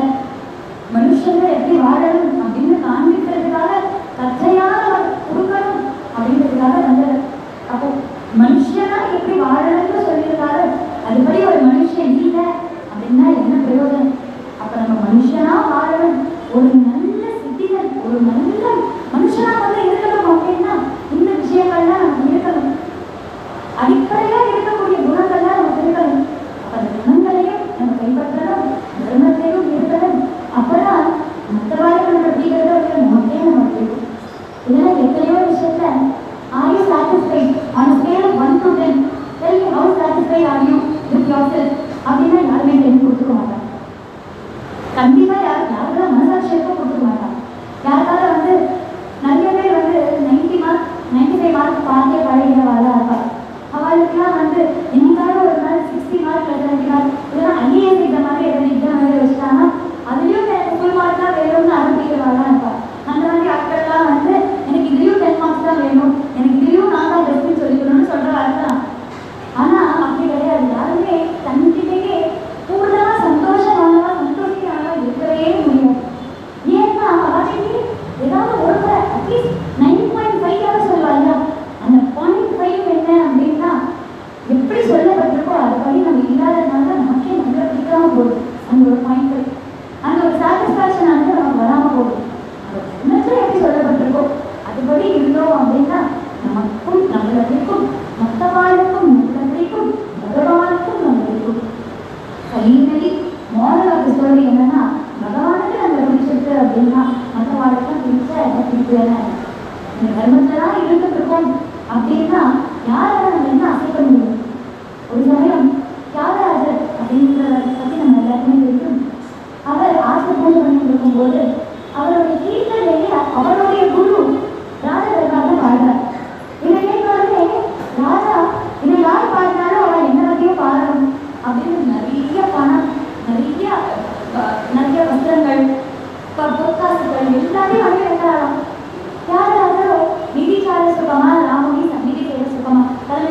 மனுஷங்க எப்படி வாழணும் அப்படின்னு காண்பிக்கிறதுக்காக கச்சையான கொடுக்கணும் அப்படின்றதுக்காக வந்தது அப்போ மனுஷனா எப்படி வாழணும்னு சொல்லியிருக்காரு அதுபடி ஒரு மனுஷன் இல்லை அப்படின்னா என்ன பிரயோஜனம் அப்ப நம்ம மனுஷனா வாழணும் ஒரு நல்ல சிட்டிசன் ஒரு நல்ல மனுஷனா வந்து இருக்கணும் அப்படின்னா இந்த விஷயங்கள்லாம் நம்ம இருக்கணும் அடிப்படையா இருக்கக்கூடிய குணங்கள்லாம் நமக்கு இருக்கணும் அப்ப அந்த குணங்களையும் நம்ம கைப்பற்றணும் தர்மத்தையும் இருக்கணும் அப்பதான் மற்றவாறு அப்படிங்கிறத விட நமக்கே நம்ம தெரியும் இதெல்லாம் எத்தனையோ விஷயத்துல are you satisfied on scale of one to ten tell me how satisfied are you with your செல்ஃப் அப்படின்னா யாருமே டென் கொடுத்துக்க மாட்டாங்க கண்டிப்பா யார் யாருக்கெல்லாம் மனசாட்சி இருக்கோ கொடுத்துக்க மாட்டாங்க யாருக்காவது வந்து நிறைய பேர் வந்து ninety mark ninety five mark பார்த்தே பழகினவாளா இருப்பா அவளுக்குலாம் வந்து என்னைக்காவது ஒரு நாள் சிக்ஸ்டி மார்க் செவன்டி மார்க் இதெல்லாம் ஐஏஎஸ் எக்ஸாம் மாதிரி எதாவது எக்ஸாம் எழுத வச்சுட்டாங்கன்னா அதுலயும் எனக்கு ஃபுல் மார்க் தான் வேணும்னு அனுப்பிக்கிறவாளா இருப்பா அந்த மாதிரி ஆட்கள்லாம் வந்து எனக்கு இதுலயும் டென் மார்க்ஸ் தான் வேணும் எனக்கு இதுலயும் நான் தான் பெஸ்ட்னு சொல்லிக்கணும்னு சொல்றவா இருக்கலாம் ஆனா அப்படி கிடையாது யாருமே தன்கிட்டயே பூர்ணமா சந்தோஷமானவா சந்தோஷமானவா இருக்கவே முடியாது ஏன்னா அவளுக்கு ஏதாவது ஒருத்தர் அட்லீஸ்ட் நைன் பாயிண்ட் ஃபைவ் சொல்லுவாங்க அந்த பாயிண்ட் ஃபைவ் என்ன அப்படின்னா எப்படி சொல்லப்பட்டிருக்கோ அதுபடி நம்ம இல்லாததுனால நமக்கே நம்மள பிடிக்காம போகுது அந்த ஒரு பாயிண்ட் ஃபைவ் அந்த ஒரு சாட்டிஸ்ஃபேக்ஷன் ஆனது நமக்கு வராம போகுது அந்த சின்னத்துல எப்படி சொல்லப்பட்டிருக்கோ அதுபடி இருந்தோம் அப்படின்னா நமக்கும் நம்மளுக்கும் மற்றவாளுக்கும் நம்மளுக்கும் பகவானுக்கும் நம்மளுக்கும் ஃபைனலி மாரல் ஆஃப் ஸ்டோரி என்னன்னா பகவானுக்கு நம்ம பிடிச்சிருக்கு அப்படின்னா மற்றவாளுக்கும் பிடிச்ச பிடிக்கல இந்த தர்மத்துல தான் இருந்துட்டு இருக்கோம் அப்படின்னா யாரால நம்ம என்ன அசைக்க முடியும் ஒரு சமயம் தியாகராஜர் அப்படின்றத பத்தி நம்ம எல்லாருக்குமே தெரியும் அவர் ஆசை பூஜை பண்ணிட்டு இருக்கும்போது அவருடைய கீர்த்தனையை அவருடைய குரு ராஜதர்காக பாடுறார் இதை கேட்கவே ராஜா இதை யார் பாடினாலும் அவள் என்ன பத்தியும் பாடணும் அப்படின்னு நிறைய பணம் நிறைய அஹ், நிறைய வஸ்திரங்கள் ப- பொற்காசுகள் எல்லாத்தையும் வாங்கி வைக்கிறாராம் தியாகராஜரோ நிதி சார சுகமா ராமுனி சந்நிதி சேர சுகமா தன்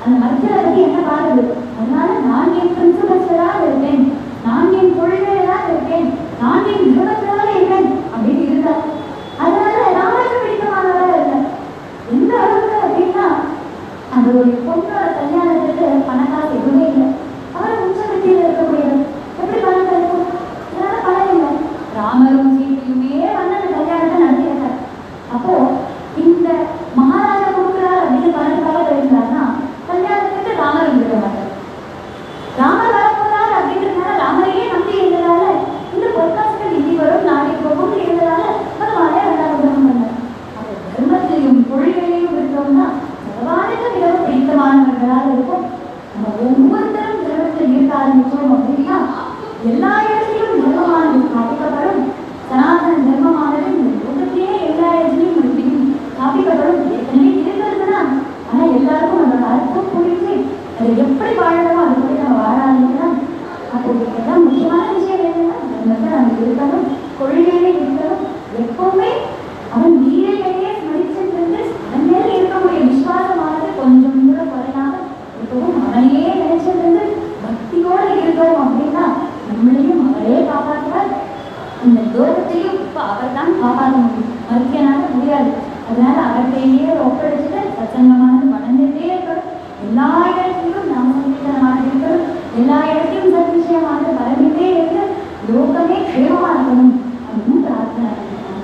அந்த மருத்துவரை பத்தி என்ன பாருது அதனால நான் என் பிரின்சிபல்ஸ்லாம் இருப்பேன் நான் என் கொள்கையெல்லாம் இருப்பேன் நான் என் நிறுவனத்தினால இருப்பேன் அப்படின்னு இருந்தா அதனால ராமனுக்கு பிடித்தமானவரா இல்லை எந்த அளவுக்கு அப்படின்னா அந்த ஒரு பொண்ணோட கல்யாணத்துக்கு பணக்காசு எதுவுமே இல்லை அவர் உச்சகத்தியில் இருக்கக்கூடியவர் எப்படி பணம் கிடைக்கும் இதனால பணம் இல்லை ராமரும் சீதையுமே வந்து அந்த கல்யாணத்தை நடத்தி வைத்தார் அப்போ இந்த மகாராஜா கொடுக்குறார் அப்படின்னு பணத்துக்காக இருந்தார்னா கல்யாணத்துக்கு ராமர் இருக்க மாட்டார் ராமர் வரப்போறார் அப்படின்றதுனால ராமரையே நம்பி இருந்ததால இந்த பொற்காசுகள் இன்னி வரும் நாளைக்கு போகும் இருந்ததால பகவானே ரெண்டாவது பண்ணார் அப்போ தர்மத்திலையும் கொள்கையிலையும் இருந்தோம்னா பகவானுக்கு மிகவும் பிடித்தமானவர்களாக இருக்கும் நம்ம ஒவ்வொருத்தரும் தர்மத்தில் இருக்க ஆரம்பிச்சோம் அப்படின்னா எல்லா இடத்திலும் தர்மமானது ஸ்தாபிக்கப்படும் சனாதன தர்மமானது இந்த லோகத்திலே எல்லா இடத்திலையும் மறுபடியும் ஸ்தாபிக்கப்படும் ஏற்கனவே இருக்கிறது தான் ஆனா எல்லாருக்கும் அதோட அர்த்தம் புரிஞ்சு அதை எப்படி வாழணுமோ அது போய் நம்ம வாழ ஆரம்பிக்கலாம் அப்போ இதெல்லாம் முக்கியமான விஷயம் என்னன்னா தர்மத்தை நம்ம இருக்கணும் கொள்கையிலே இருக்கணும் எப்பவுமே அவன் வீரையிலேயே ஸ்மரிச்சிருந்து அவன் மேல இருக்கக்கூடிய விசுவாசமானது கொஞ்சம் கூட குறையாம எப்பவும் அவனையே நினைச்சிருந்து பக்தியோடு இருக்கோம் அப்படின்னா நம்மளையும் அவரே காப்பாற்றுவார் இந்த லோகத்தையும் இப்ப அவர் தான் காப்பாற்ற முடியும் மறுக்கனால முடியாது அதனால அவர்கிட்டயே ஒப்படைச்சிட்டு சச்சங்கமானது வளர்ந்துட்டே இருக்கணும் எல்லா இடத்திலும் நாம சங்கீதமானது இருக்கணும் எல்லா இடத்திலும் சத்விஷயமானது பரவிட்டே இருக்கு லோகமே க்ஷேமமா இருக்கணும் அப்படின்னு பிரார்த்தனை பண்ணிக்கலாம்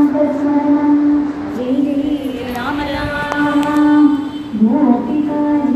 जानकीकान्तस्मरणं जय जय राम राम गोपिका